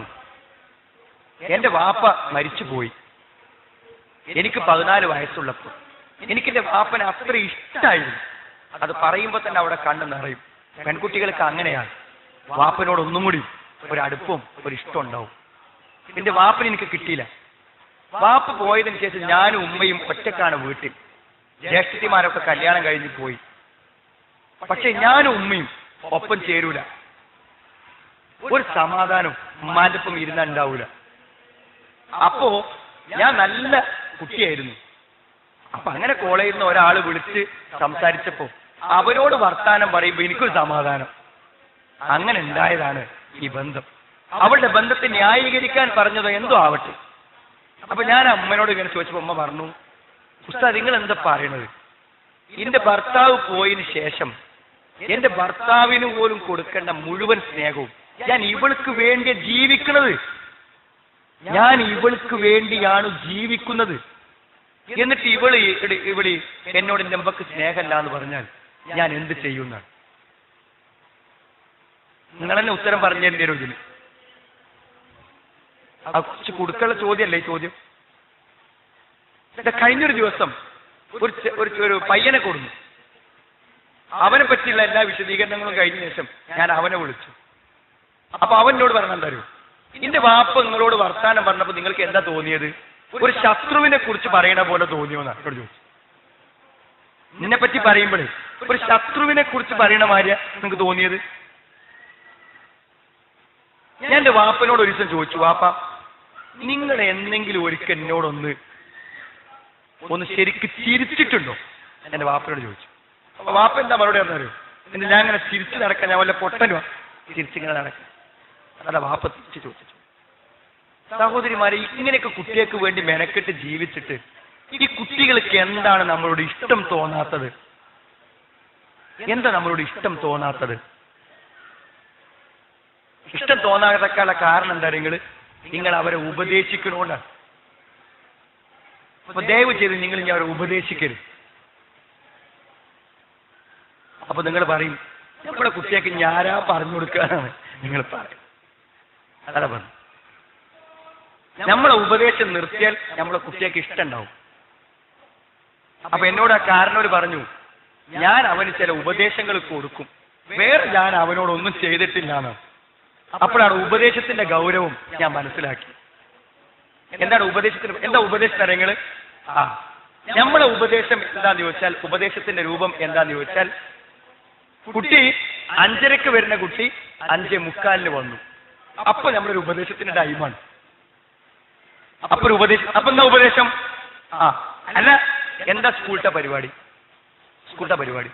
എന്റെ വാപ്പ മരിച്ചുപോയി എനിക്ക് പതിനാല് വയസ്സുള്ളപ്പോൾ എനിക്ക് എന്റെ വാപ്പനെ അത്ര ഇഷ്ടമായിരുന്നു അത് പറയുമ്പോൾ തന്നെ അവിടെ കണ്ണു നിറയും പെൺകുട്ടികൾക്ക് അങ്ങനെയാണ് വാപ്പനോട് ഒന്നും കൂടി ഒരു അടുപ്പവും ഒരു ഇഷ്ടം ഉണ്ടാവും എന്റെ വാപ്പനെ എനിക്ക് കിട്ടിയില്ല വാപ്പ പോയതിനു ശേഷം ഞാനും ഉമ്മയും ഒറ്റക്കാണ് വീട്ടിൽ ജ്യേഷ്ഠത്തിമാരൊക്കെ കല്യാണം കഴിഞ്ഞ് പോയി പക്ഷെ ഞാനും ഉമ്മയും ഒപ്പം ചേരൂല ഒരു സമാധാനം ഉമ്മാന്റെ ഒപ്പം ഇരുന്നാ ഉണ്ടാവൂല അപ്പോ ഞാൻ നല്ല കുട്ടിയായിരുന്നു അപ്പൊ അങ്ങനെ കോളേജിൽ നിന്ന് ഒരാൾ വിളിച്ച് സംസാരിച്ചപ്പോ അവരോട് വർത്താനം പറയുമ്പോ എനിക്കൊരു സമാധാനം അങ്ങനെ ഉണ്ടായതാണ് ഈ ബന്ധം അവളുടെ ബന്ധത്തെ ന്യായീകരിക്കാൻ പറഞ്ഞതോ എന്തോ ആവട്ടെ അപ്പൊ ഞാൻ അമ്മനോട് ഇങ്ങനെ ചോദിച്ചപ്പോ അമ്മ പറഞ്ഞു ഉസ്താദ് നിങ്ങൾ എന്താ പറയണത് എന്റെ ഭർത്താവ് പോയതിന് ശേഷം എന്റെ ഭർത്താവിന് പോലും കൊടുക്കേണ്ട മുഴുവൻ സ്നേഹവും ഞാൻ ഇവൾക്ക് വേണ്ടി ജീവിക്കുന്നത് ഞാൻ ഇവൾക്ക് വേണ്ടിയാണ് ജീവിക്കുന്നത് എന്നിട്ട് ഇവള് ഇവള് ഇവള് എന്നോട് എന്റെ അമ്മക്ക് സ്നേഹമല്ല എന്ന് പറഞ്ഞാൽ ഞാൻ എന്ത് ചെയ്യുന്നതാണ് നിങ്ങൾ തന്നെ ഉത്തരം പറഞ്ഞു തരേണ്ടി വരും ഇതിന് ആ കുറച്ച് കൊടുക്കുള്ള ചോദ്യമല്ലേ ഈ ചോദ്യം ഇത് കഴിഞ്ഞൊരു ദിവസം ഒരു ചെ- ഒരു ഒരു പയ്യനെ കൊടുന്നു അവനെ പറ്റിയുള്ള എല്ലാ വിശദീകരണങ്ങളും കഴിഞ്ഞ ശേഷം ഞാൻ അവനെ വിളിച്ചു അപ്പൊ അവനോട് പറഞ്ഞ എന്താ അറിയോ എന്റെ വാപ്പ നിങ്ങളോട് വർത്താനം പറഞ്ഞപ്പോ നിങ്ങൾക്ക് എന്താ തോന്നിയത് ഒരു ശത്രുവിനെ കുറിച്ച് പറയണ പോലെ തോന്നിയോന്നാ എന്നോട് ചോദിച്ചു നിന്നെ പറ്റി പറയുമ്പോഴേ ഒരു ശത്രുവിനെ കുറിച്ച് പറയണ മാതിരിയാ നിങ്ങൾക്ക് തോന്നിയത് ഞാൻ എന്റെ വാപ്പനോട് ഒരു ദിവസം ചോദിച്ചു വാപ്പ നിങ്ങൾ എന്തെങ്കിലും ഒരിക്കൽ എന്നോടൊന്ന് ഒന്ന് ശരിക്ക് ചിരിച്ചിട്ടുണ്ടോ എന്റെ വാപ്പനോട് ചോദിച്ചു അപ്പൊ വാപ്പ എന്താ മറുപടി പറഞ്ഞാൽ എന്നിട്ട് ഞാൻ ഇങ്ങനെ ചിരിച്ചു നടക്കാൻ ഞാൻ വല്ല പൊട്ടനുവാ ചിരിച്ചിങ്ങനെ നടക്കാൻ അതല്ല വാപ്പ തിരിച്ചു ചോദിച്ചു സഹോദരിമാരെ ഇങ്ങനെയൊക്കെ കുട്ടികൾക്ക് വേണ്ടി മെനക്കെട്ട് ജീവിച്ചിട്ട് ഈ കുട്ടികൾക്ക് എന്താണ് നമ്മളോട് ഇഷ്ടം തോന്നാത്തത് എന്താ നമ്മളോട് ഇഷ്ടം തോന്നാത്തത് ഇഷ്ടം തോന്നാത്തക്കാനുള്ള കാരണം എന്താ നിങ്ങൾ നിങ്ങൾ അവരെ ഉപദേശിക്കണോണ്ടാണ് അപ്പൊ ദയവ് ചെയ്ത് നിങ്ങൾ ഇനി അവരെ ഉപദേശിക്കരുത് അപ്പൊ നിങ്ങൾ പറയും നമ്മുടെ കുട്ടിയൊക്കെ ഞാരാ പറഞ്ഞു കൊടുക്കാനാണ് നിങ്ങൾ പറയും അതാ പറഞ്ഞു നമ്മളെ ഉപദേശം നിർത്തിയാൽ നമ്മളെ കുട്ടിയൊക്കെ ഇഷ്ടമുണ്ടാവും അപ്പൊ എന്നോട് ആ കാരണവർ പറഞ്ഞു ഞാൻ അവന് ചില ഉപദേശങ്ങൾ കൊടുക്കും വേറെ ഞാൻ അവനോടൊന്നും ചെയ്തിട്ടില്ല എന്ന് അപ്പോഴാണ് ഉപദേശത്തിന്റെ ഗൗരവം ഞാൻ മനസ്സിലാക്കി എന്താണ് ഉപദേശത്തിന് എന്താ ഉപദേശം തരങ്ങള് ആ നമ്മളെ ഉപദേശം എന്താന്ന് ചോദിച്ചാൽ ഉപദേശത്തിന്റെ രൂപം എന്താന്ന് ചോദിച്ചാൽ കുട്ടി അഞ്ചരക്ക് വരുന്ന കുട്ടി അഞ്ചേ മുക്കാലിന് വന്നു അപ്പൊ നമ്മളൊരു ഉപദേശത്തിന്റെ ടൈമാണ് അപ്പൊ ഒരു ഉപദേശം അപ്പൊ എന്താ ഉപദേശം ആ അല്ല എന്താ സ്കൂളത്തെ പരിപാടി സ്കൂളത്തെ പരിപാടി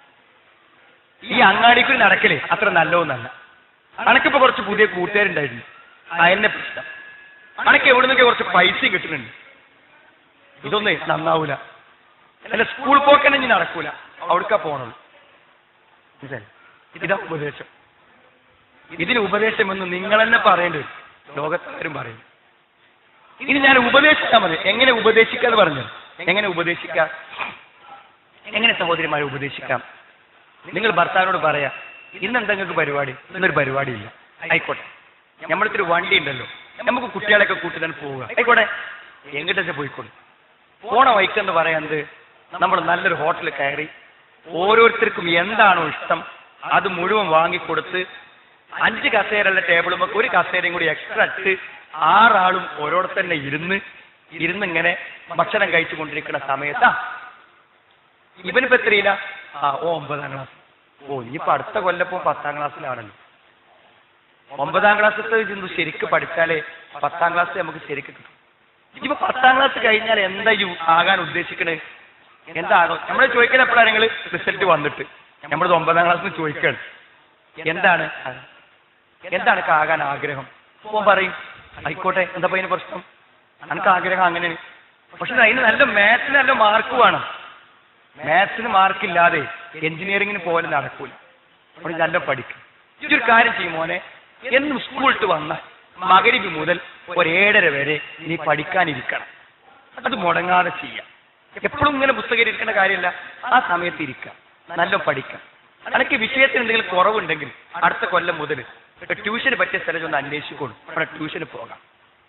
ഈ അങ്ങാടിക്ക് നടക്കലേ അത്ര നല്ലതൊന്നല്ല അനക്കിപ്പോ കുറച്ച് പുതിയ കൂട്ടുകാരുണ്ടായിരുന്നു അയന്നെ പ്രശ്നം അനക്ക് എവിടെ നിന്നൊക്കെ കുറച്ച് പൈസയും കിട്ടുന്നുണ്ട് ഇതൊന്നേ നന്നാവൂല അല്ല സ്കൂൾ പോക്കന്നെ ഇനി നടക്കൂല അവിടക്കാ പോണുള്ളൂ മനസ്സിലായോ? ഇതാ ഉപദേശം ഇതിന് ഉപദേശമെന്ന് നിങ്ങൾ തന്നെ പറയേണ്ടി വരും ലോകത്താരും പറയും ഇനി ഞാൻ ഉപദേശിച്ചാൽ മതി എങ്ങനെ ഉപദേശിക്കാന്ന് പറഞ്ഞു എങ്ങനെ ഉപദേശിക്കാം എങ്ങനെ സഹോദരിമാരെ ഉപദേശിക്കാം നിങ്ങൾ ഭർത്താവിനോട് പറയാ ഇന്ന് എന്താ നിങ്ങൾക്ക് പരിപാടി ഇന്നൊരു പരിപാടിയില്ല ആയിക്കോട്ടെ നമ്മളടുത്തൊരു വണ്ടി ഉണ്ടല്ലോ നമുക്ക് കുട്ടികളെയൊക്കെ കൂട്ടി തന്നെ പോവുക ആയിക്കോട്ടെ എങ്ങോട്ടൊക്കെ പോയിക്കോളൂ പോണ വൈക്കെന്ന് പറയാന്നത് നമ്മൾ നല്ലൊരു ഹോട്ടലിൽ കയറി ഓരോരുത്തർക്കും എന്താണോ ഇഷ്ടം അത് മുഴുവൻ വാങ്ങിക്കൊടുത്ത് അഞ്ച് കസേരയുള്ള ടേബിളും ഒരു കസേരയും കൂടി എക്സ്ട്രാ ഇട്ട് ആറാളും ഓരോടെ തന്നെ ഇരുന്ന് ഇരുന്ന് ഇങ്ങനെ ഭക്ഷണം കഴിച്ചു കൊണ്ടിരിക്കുന്ന സമയത്താ ഇവനിപ്പോ എത്രയില്ല ആ ഓ ഒമ്പതാം ക്ലാസ് ഓ ഇനിയിപ്പോ അടുത്ത കൊല്ലപ്പോ പത്താം ക്ലാസ്സിലാണല്ലോ ഒമ്പതാം ക്ലാസ്സിലത്തെ ചിന്തു ശരിക്ക് പഠിച്ചാലേ പത്താം ക്ലാസ് നമുക്ക് ശരിക്ക് കിട്ടും ഇനിയിപ്പോ പത്താം ക്ലാസ് കഴിഞ്ഞാൽ എന്താ ഈ ആകാൻ ഉദ്ദേശിക്കണേ എന്താണോ നമ്മൾ ചോദിക്കൽ എപ്പോഴാണ് നിങ്ങൾ റിസൾട്ട് വന്നിട്ട് നമ്മളിത് ഒമ്പതാം ക്ലാസ്സിൽ ചോദിക്കുകയാണ് എന്താണ് അത്? എന്താണ് ഇക്ക് ആകാൻ ആഗ്രഹം അപ്പൊ പറയും ആയിക്കോട്ടെ എന്താ അതിന് പ്രശ്നം എനിക്ക് ആഗ്രഹം അങ്ങനെയാണ് പക്ഷെ അതിന് നല്ല മാത്സിന് നല്ല മാർക്ക് വേണം മാത്സിന് മാർക്കില്ലാതെ എഞ്ചിനീയറിംഗിന് പോലെ നടക്കൂല അപ്പോൾ നല്ല പഠിക്കും ഇതൊരു കാര്യം ചെയ്യും മോനെ എന്നും സ്കൂളിട്ട് വന്നാൽ മകരിബ് മുതൽ ഒരു ഏഴര വരെ നീ പഠിക്കാനിരിക്കണം അത് മുടങ്ങാതെ ചെയ്യാം എപ്പോഴും ഇങ്ങനെ പുസ്തകം ഇരിക്കേണ്ട കാര്യമല്ല ആ സമയത്ത് ഇരിക്കാം നല്ല പഠിക്കാം അനക്ക് വിഷയത്തിന് എന്തെങ്കിലും കുറവുണ്ടെങ്കിൽ അടുത്ത കൊല്ലം മുതൽ ട്യൂഷന് പറ്റിയ സ്ഥലത്ത് ഒന്ന് അന്വേഷിക്കോളൂ അവിടെ ട്യൂഷന് പോകാം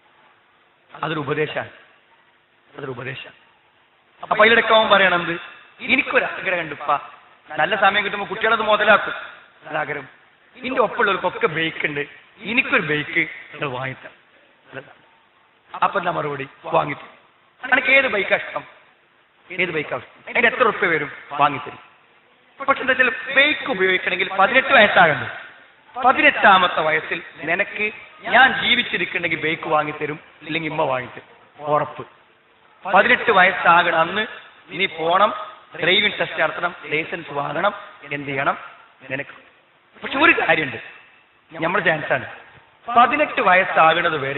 അതൊരു ഉപദേശമാണ് അതൊരു ഉപദേശമാണ് അപ്പൊ അതിലൊക്കെ അവൻ പറയണത് എനിക്കൊരു ആഗ്രഹം ഉണ്ട് ഉപ്പ നല്ല സമയം കിട്ടുമ്പോൾ കുട്ടികളത് മുതലാക്കും അത് ആഗ്രഹം ഇതിന്റെ ഒപ്പമുള്ളവർക്കൊക്കെ ബൈക്ക് ഉണ്ട് എനിക്കൊരു ബൈക്ക് നിങ്ങൾ വാങ്ങിത്തരാം അപ്പൊ എന്താ മറുപടി വാങ്ങിത്തരും എനിക്ക് ഏത് ബൈക്കാ ഇഷ്ടം ഏത് ബൈക്കാ ഇഷ്ടം അതിന് എത്ര ഉറുപ്പ്യ വരും വാങ്ങിത്തരും പക്ഷെ എന്താ വെച്ചാൽ ബൈക്ക് ഉപയോഗിക്കണമെങ്കിൽ പതിനെട്ട് വയസ്സാകണ്ടേ പതിനെട്ടാമത്തെ വയസ്സിൽ നിനക്ക് ഞാൻ ജീവിച്ചിരിക്കണമെങ്കിൽ ബൈക്ക് വാങ്ങിത്തരും ഇല്ലെങ്കിൽ ഇമ്മ വാങ്ങിത്തരും ഉറപ്പ് പതിനെട്ട് വയസ്സാകണം അന്ന് ഇനി പോണം ഡ്രൈവിംഗ് ടെസ്റ്റ് നടത്തണം ലൈസൻസ് വാങ്ങണം എന്ത് ചെയ്യണം നിനക്ക് പക്ഷെ ഒരു കാര്യമുണ്ട് നമ്മുടെ ചാൻസാണ് പതിനെട്ട് വയസ്സാകുന്നത് വരെ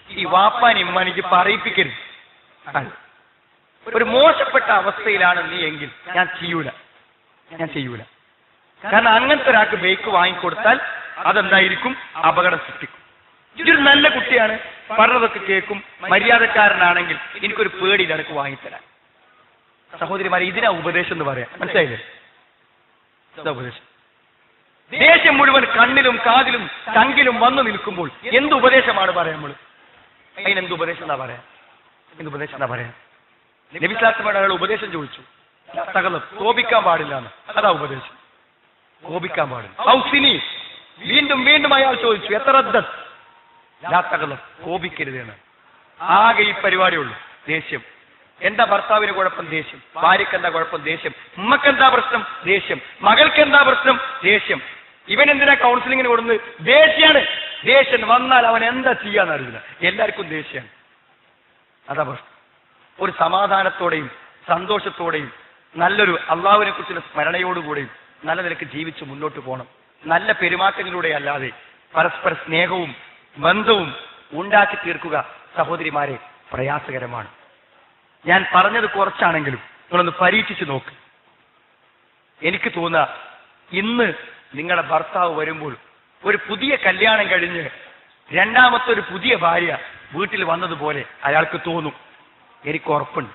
ഈ വാപ്പാൻ ഇമ്മാനിക്ക് പറയിപ്പിക്കരുത് അല്ല. ഒരു മോശപ്പെട്ട അവസ്ഥയിലാണ് നീ എങ്കിൽ ഞാൻ ചെയ്യൂല ഞാൻ ചെയ്യൂല കാരണം അങ്ങനത്തെ ഒരാൾക്ക് ബൈക്ക് വാങ്ങിക്കൊടുത്താൽ അതെന്തായിരിക്കും അപകടം സൃഷ്ടിക്കും ഇതൊരു നല്ല കുട്ടിയാണ് പറഞ്ഞതൊക്കെ കേൾക്കും മര്യാദക്കാരനാണെങ്കിൽ എനിക്കൊരു പേടിയില്ല എനിക്ക് വാങ്ങിത്തരാൻ സഹോദരിമാരെ ഇതിനാ ഉപദേശം എന്ന് പറയാം മനസ്സിലായില്ലേ ഇതാ ഉപദേശം ദേഷ്യം മുഴുവൻ കണ്ണിലും കാതിലും ചങ്കിലും വന്നു നിൽക്കുമ്പോൾ എന്ത് ഉപദേശമാണ് പറയാൻ നമ്മൾ അതിനെന്ത് ഉപദേശം എന്നാ പറയാ എന്ത് ഉപദേശം എന്നാ പറയാ നബിസ്ലാസമയുടെ അയാൾ ഉപദേശം ചോദിച്ചു സകലം കോപിക്കാൻ പാടില്ല എന്ന് അതാ ഉപദേശം കോപിക്കാൻ പാടില്ല ഔസിനി വീണ്ടും വീണ്ടും അയാൾ ചോദിച്ചു എത്ര റദ്ദത്ത് ലാത്തകലം കോപിക്കരുത് എന്ന് ആകെ ഈ പരിപാടിയുള്ളൂ ദേഷ്യം എന്താ ഭർത്താവിന് കുഴപ്പം ദേഷ്യം ഭാര്യക്ക് എന്താ കുഴപ്പം ദേഷ്യം ഉമ്മക്ക് എന്താ പ്രശ്നം ദേഷ്യം മകൾക്ക് എന്താ പ്രശ്നം ദേഷ്യം ഇവൻ എന്തിനാ കൗൺസിലിങ്ങിന് കൊടുക്കുന്നത് ദേഷ്യാണ് ദേഷ്യം വന്നാൽ അവൻ എന്താ ചെയ്യാന്ന് അറിയില്ല എല്ലാവർക്കും ദേഷ്യമാണ് അതാ പ്രശ്നം ഒരു സമാധാനത്തോടെയും സന്തോഷത്തോടെയും നല്ലൊരു അള്ളാഹുവിനെ കുറിച്ചുള്ള സ്മരണയോടുകൂടെയും നല്ല നിലക്ക് ജീവിച്ച് മുന്നോട്ട് പോകണം നല്ല പെരുമാറ്റങ്ങളിലൂടെ അല്ലാതെ പരസ്പര സ്നേഹവും ബന്ധവും ഉണ്ടാക്കി തീർക്കുക സഹോദരിമാരെ പ്രയാസകരമാണ് ഞാൻ പറഞ്ഞത് കുറച്ചാണെങ്കിലും നിങ്ങളൊന്ന് പരീക്ഷിച്ച് നോക്ക് എനിക്ക് തോന്നുക ഇന്ന് നിങ്ങളുടെ ഭർത്താവ് വരുമ്പോൾ ഒരു പുതിയ കല്യാണം കഴിഞ്ഞ് രണ്ടാമത്തെ ഒരു പുതിയ ഭാര്യ വീട്ടിൽ വന്നതുപോലെ അയാൾക്ക് തോന്നും എനിക്ക് ഉറപ്പുണ്ട്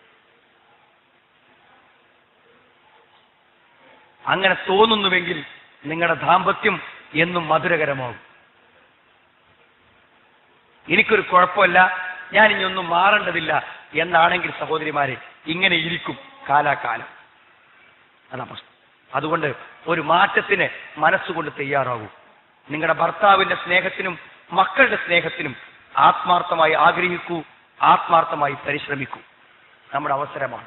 അങ്ങനെ തോന്നുന്നുവെങ്കിൽ നിങ്ങളുടെ ദാമ്പത്യം എന്നും മധുരകരമാകും എനിക്കൊരു കുഴപ്പമില്ല ഞാൻ ഇനി ഒന്നും മാറേണ്ടതില്ല എന്നാണെങ്കിൽ സഹോദരിമാരെ ഇങ്ങനെ ഇരിക്കും കാലാകാലം അതാ പ്രശ്നം അതുകൊണ്ട് ഒരു മാറ്റത്തിന് മനസ്സുകൊണ്ട് തയ്യാറാകൂ നിങ്ങളുടെ ഭർത്താവിന്റെ സ്നേഹത്തിനും മക്കളുടെ സ്നേഹത്തിനും ആത്മാർത്ഥമായി ആഗ്രഹിക്കൂ ആത്മാർത്ഥമായി പരിശ്രമിക്കൂ നമ്മുടെ അവസരമാണ്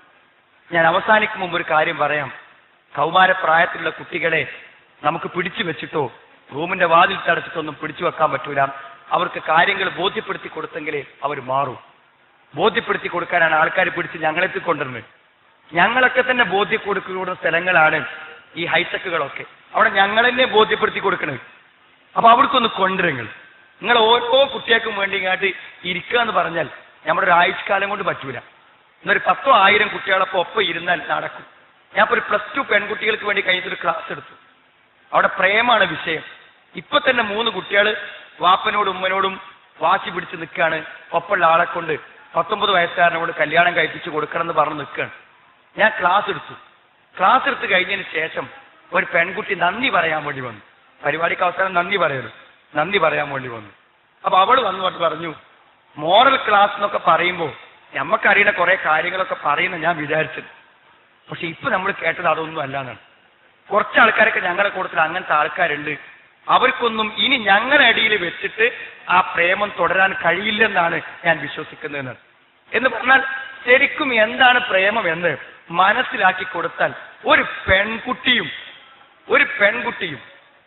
ഞാൻ അവസാനിക്കും മുമ്പ് ഒരു കാര്യം പറയാം കൗമാരപ്രായത്തിലുള്ള കുട്ടികളെ നമുക്ക് പിടിച്ചു വെച്ചിട്ടോ റൂമിന്റെ വാതിൽ തടച്ചിട്ടൊന്നും പിടിച്ചു വെക്കാൻ പറ്റൂല അവർക്ക് കാര്യങ്ങൾ ബോധ്യപ്പെടുത്തി കൊടുത്തെങ്കിലേ അവർ മാറൂ ബോധ്യപ്പെടുത്തി കൊടുക്കാനാണ് ആൾക്കാർ പിടിച്ച് ഞങ്ങളെത്തിക്കൊണ്ടിരുന്നത് ഞങ്ങളൊക്കെ തന്നെ ബോധ്യം കൊടുക്കുന്ന സ്ഥലങ്ങളാണ് ഈ ഹൈടെക്കുകളൊക്കെ അവിടെ ഞങ്ങൾ തന്നെ ബോധ്യപ്പെടുത്തി കൊടുക്കണത് അപ്പൊ അവർക്കൊന്ന് കൊണ്ടുവരുങ്ങൾ നിങ്ങൾ ഓരോ കുട്ടികൾക്കും വേണ്ടി ഇങ്ങോട്ട് ഇരിക്കുക എന്ന് പറഞ്ഞാൽ നമ്മുടെ ഒരു ആയുഷ്കാലം കൊണ്ട് പറ്റൂല എന്നൊരു പത്തോ ആയിരം കുട്ടികളൊപ്പം ഒപ്പം ഇരുന്നാൽ നടക്കും ഞാൻ ഇപ്പൊ ഒരു പ്ലസ് ടു പെൺകുട്ടികൾക്ക് വേണ്ടി കഴിഞ്ഞിട്ടൊരു ക്ലാസ് എടുത്തു അവിടെ പ്രേമാണ് വിഷയം ഇപ്പൊ തന്നെ മൂന്ന് കുട്ടികൾ വാപ്പനോടും ഉമ്മനോടും വാശി പിടിച്ച് നിൽക്കുകയാണ് ഒപ്പമുള്ള ആളെ കൊണ്ട് പത്തൊമ്പത് വയസ്സുകാരനോട് കല്യാണം കഴിപ്പിച്ച് കൊടുക്കണം എന്ന് പറഞ്ഞ് നിൽക്കുകയാണ് ഞാൻ ക്ലാസ് എടുത്തു ക്ലാസ് എടുത്ത് കഴിഞ്ഞതിന് ശേഷം ഒരു പെൺകുട്ടി നന്ദി പറയാൻ വേണ്ടി വന്നു പരിപാടിക്ക് അവസരം നന്ദി പറയരുത് നന്ദി പറയാൻ വേണ്ടി വന്നു അപ്പൊ അവൾ വന്നു കൊണ്ട് പറഞ്ഞു മോറൽ ക്ലാസ് എന്നൊക്കെ പറയുമ്പോൾ നമുക്കറിയുന്ന കുറെ കാര്യങ്ങളൊക്കെ പറയുന്ന ഞാൻ വിചാരിച്ചത് പക്ഷെ ഇപ്പൊ നമ്മൾ കേട്ടത് അതൊന്നും അല്ലാന്നാണ് കുറച്ച് ആൾക്കാരൊക്കെ ഞങ്ങളുടെ കൂട്ടത്തിൽ അങ്ങനത്തെ ആൾക്കാരുണ്ട് അവർക്കൊന്നും ഇനി ഞങ്ങളുടെ അടിയിൽ വെച്ചിട്ട് ആ പ്രേമം തുടരാൻ കഴിയില്ലെന്നാണ് ഞാൻ വിശ്വസിക്കുന്നതെന്ന് എന്ന് പറഞ്ഞാൽ ശരിക്കും എന്താണ് പ്രേമം എന്ന് മനസ്സിലാക്കി കൊടുത്താൽ ഒരു പെൺകുട്ടിയും ഒരു പെൺകുട്ടിയും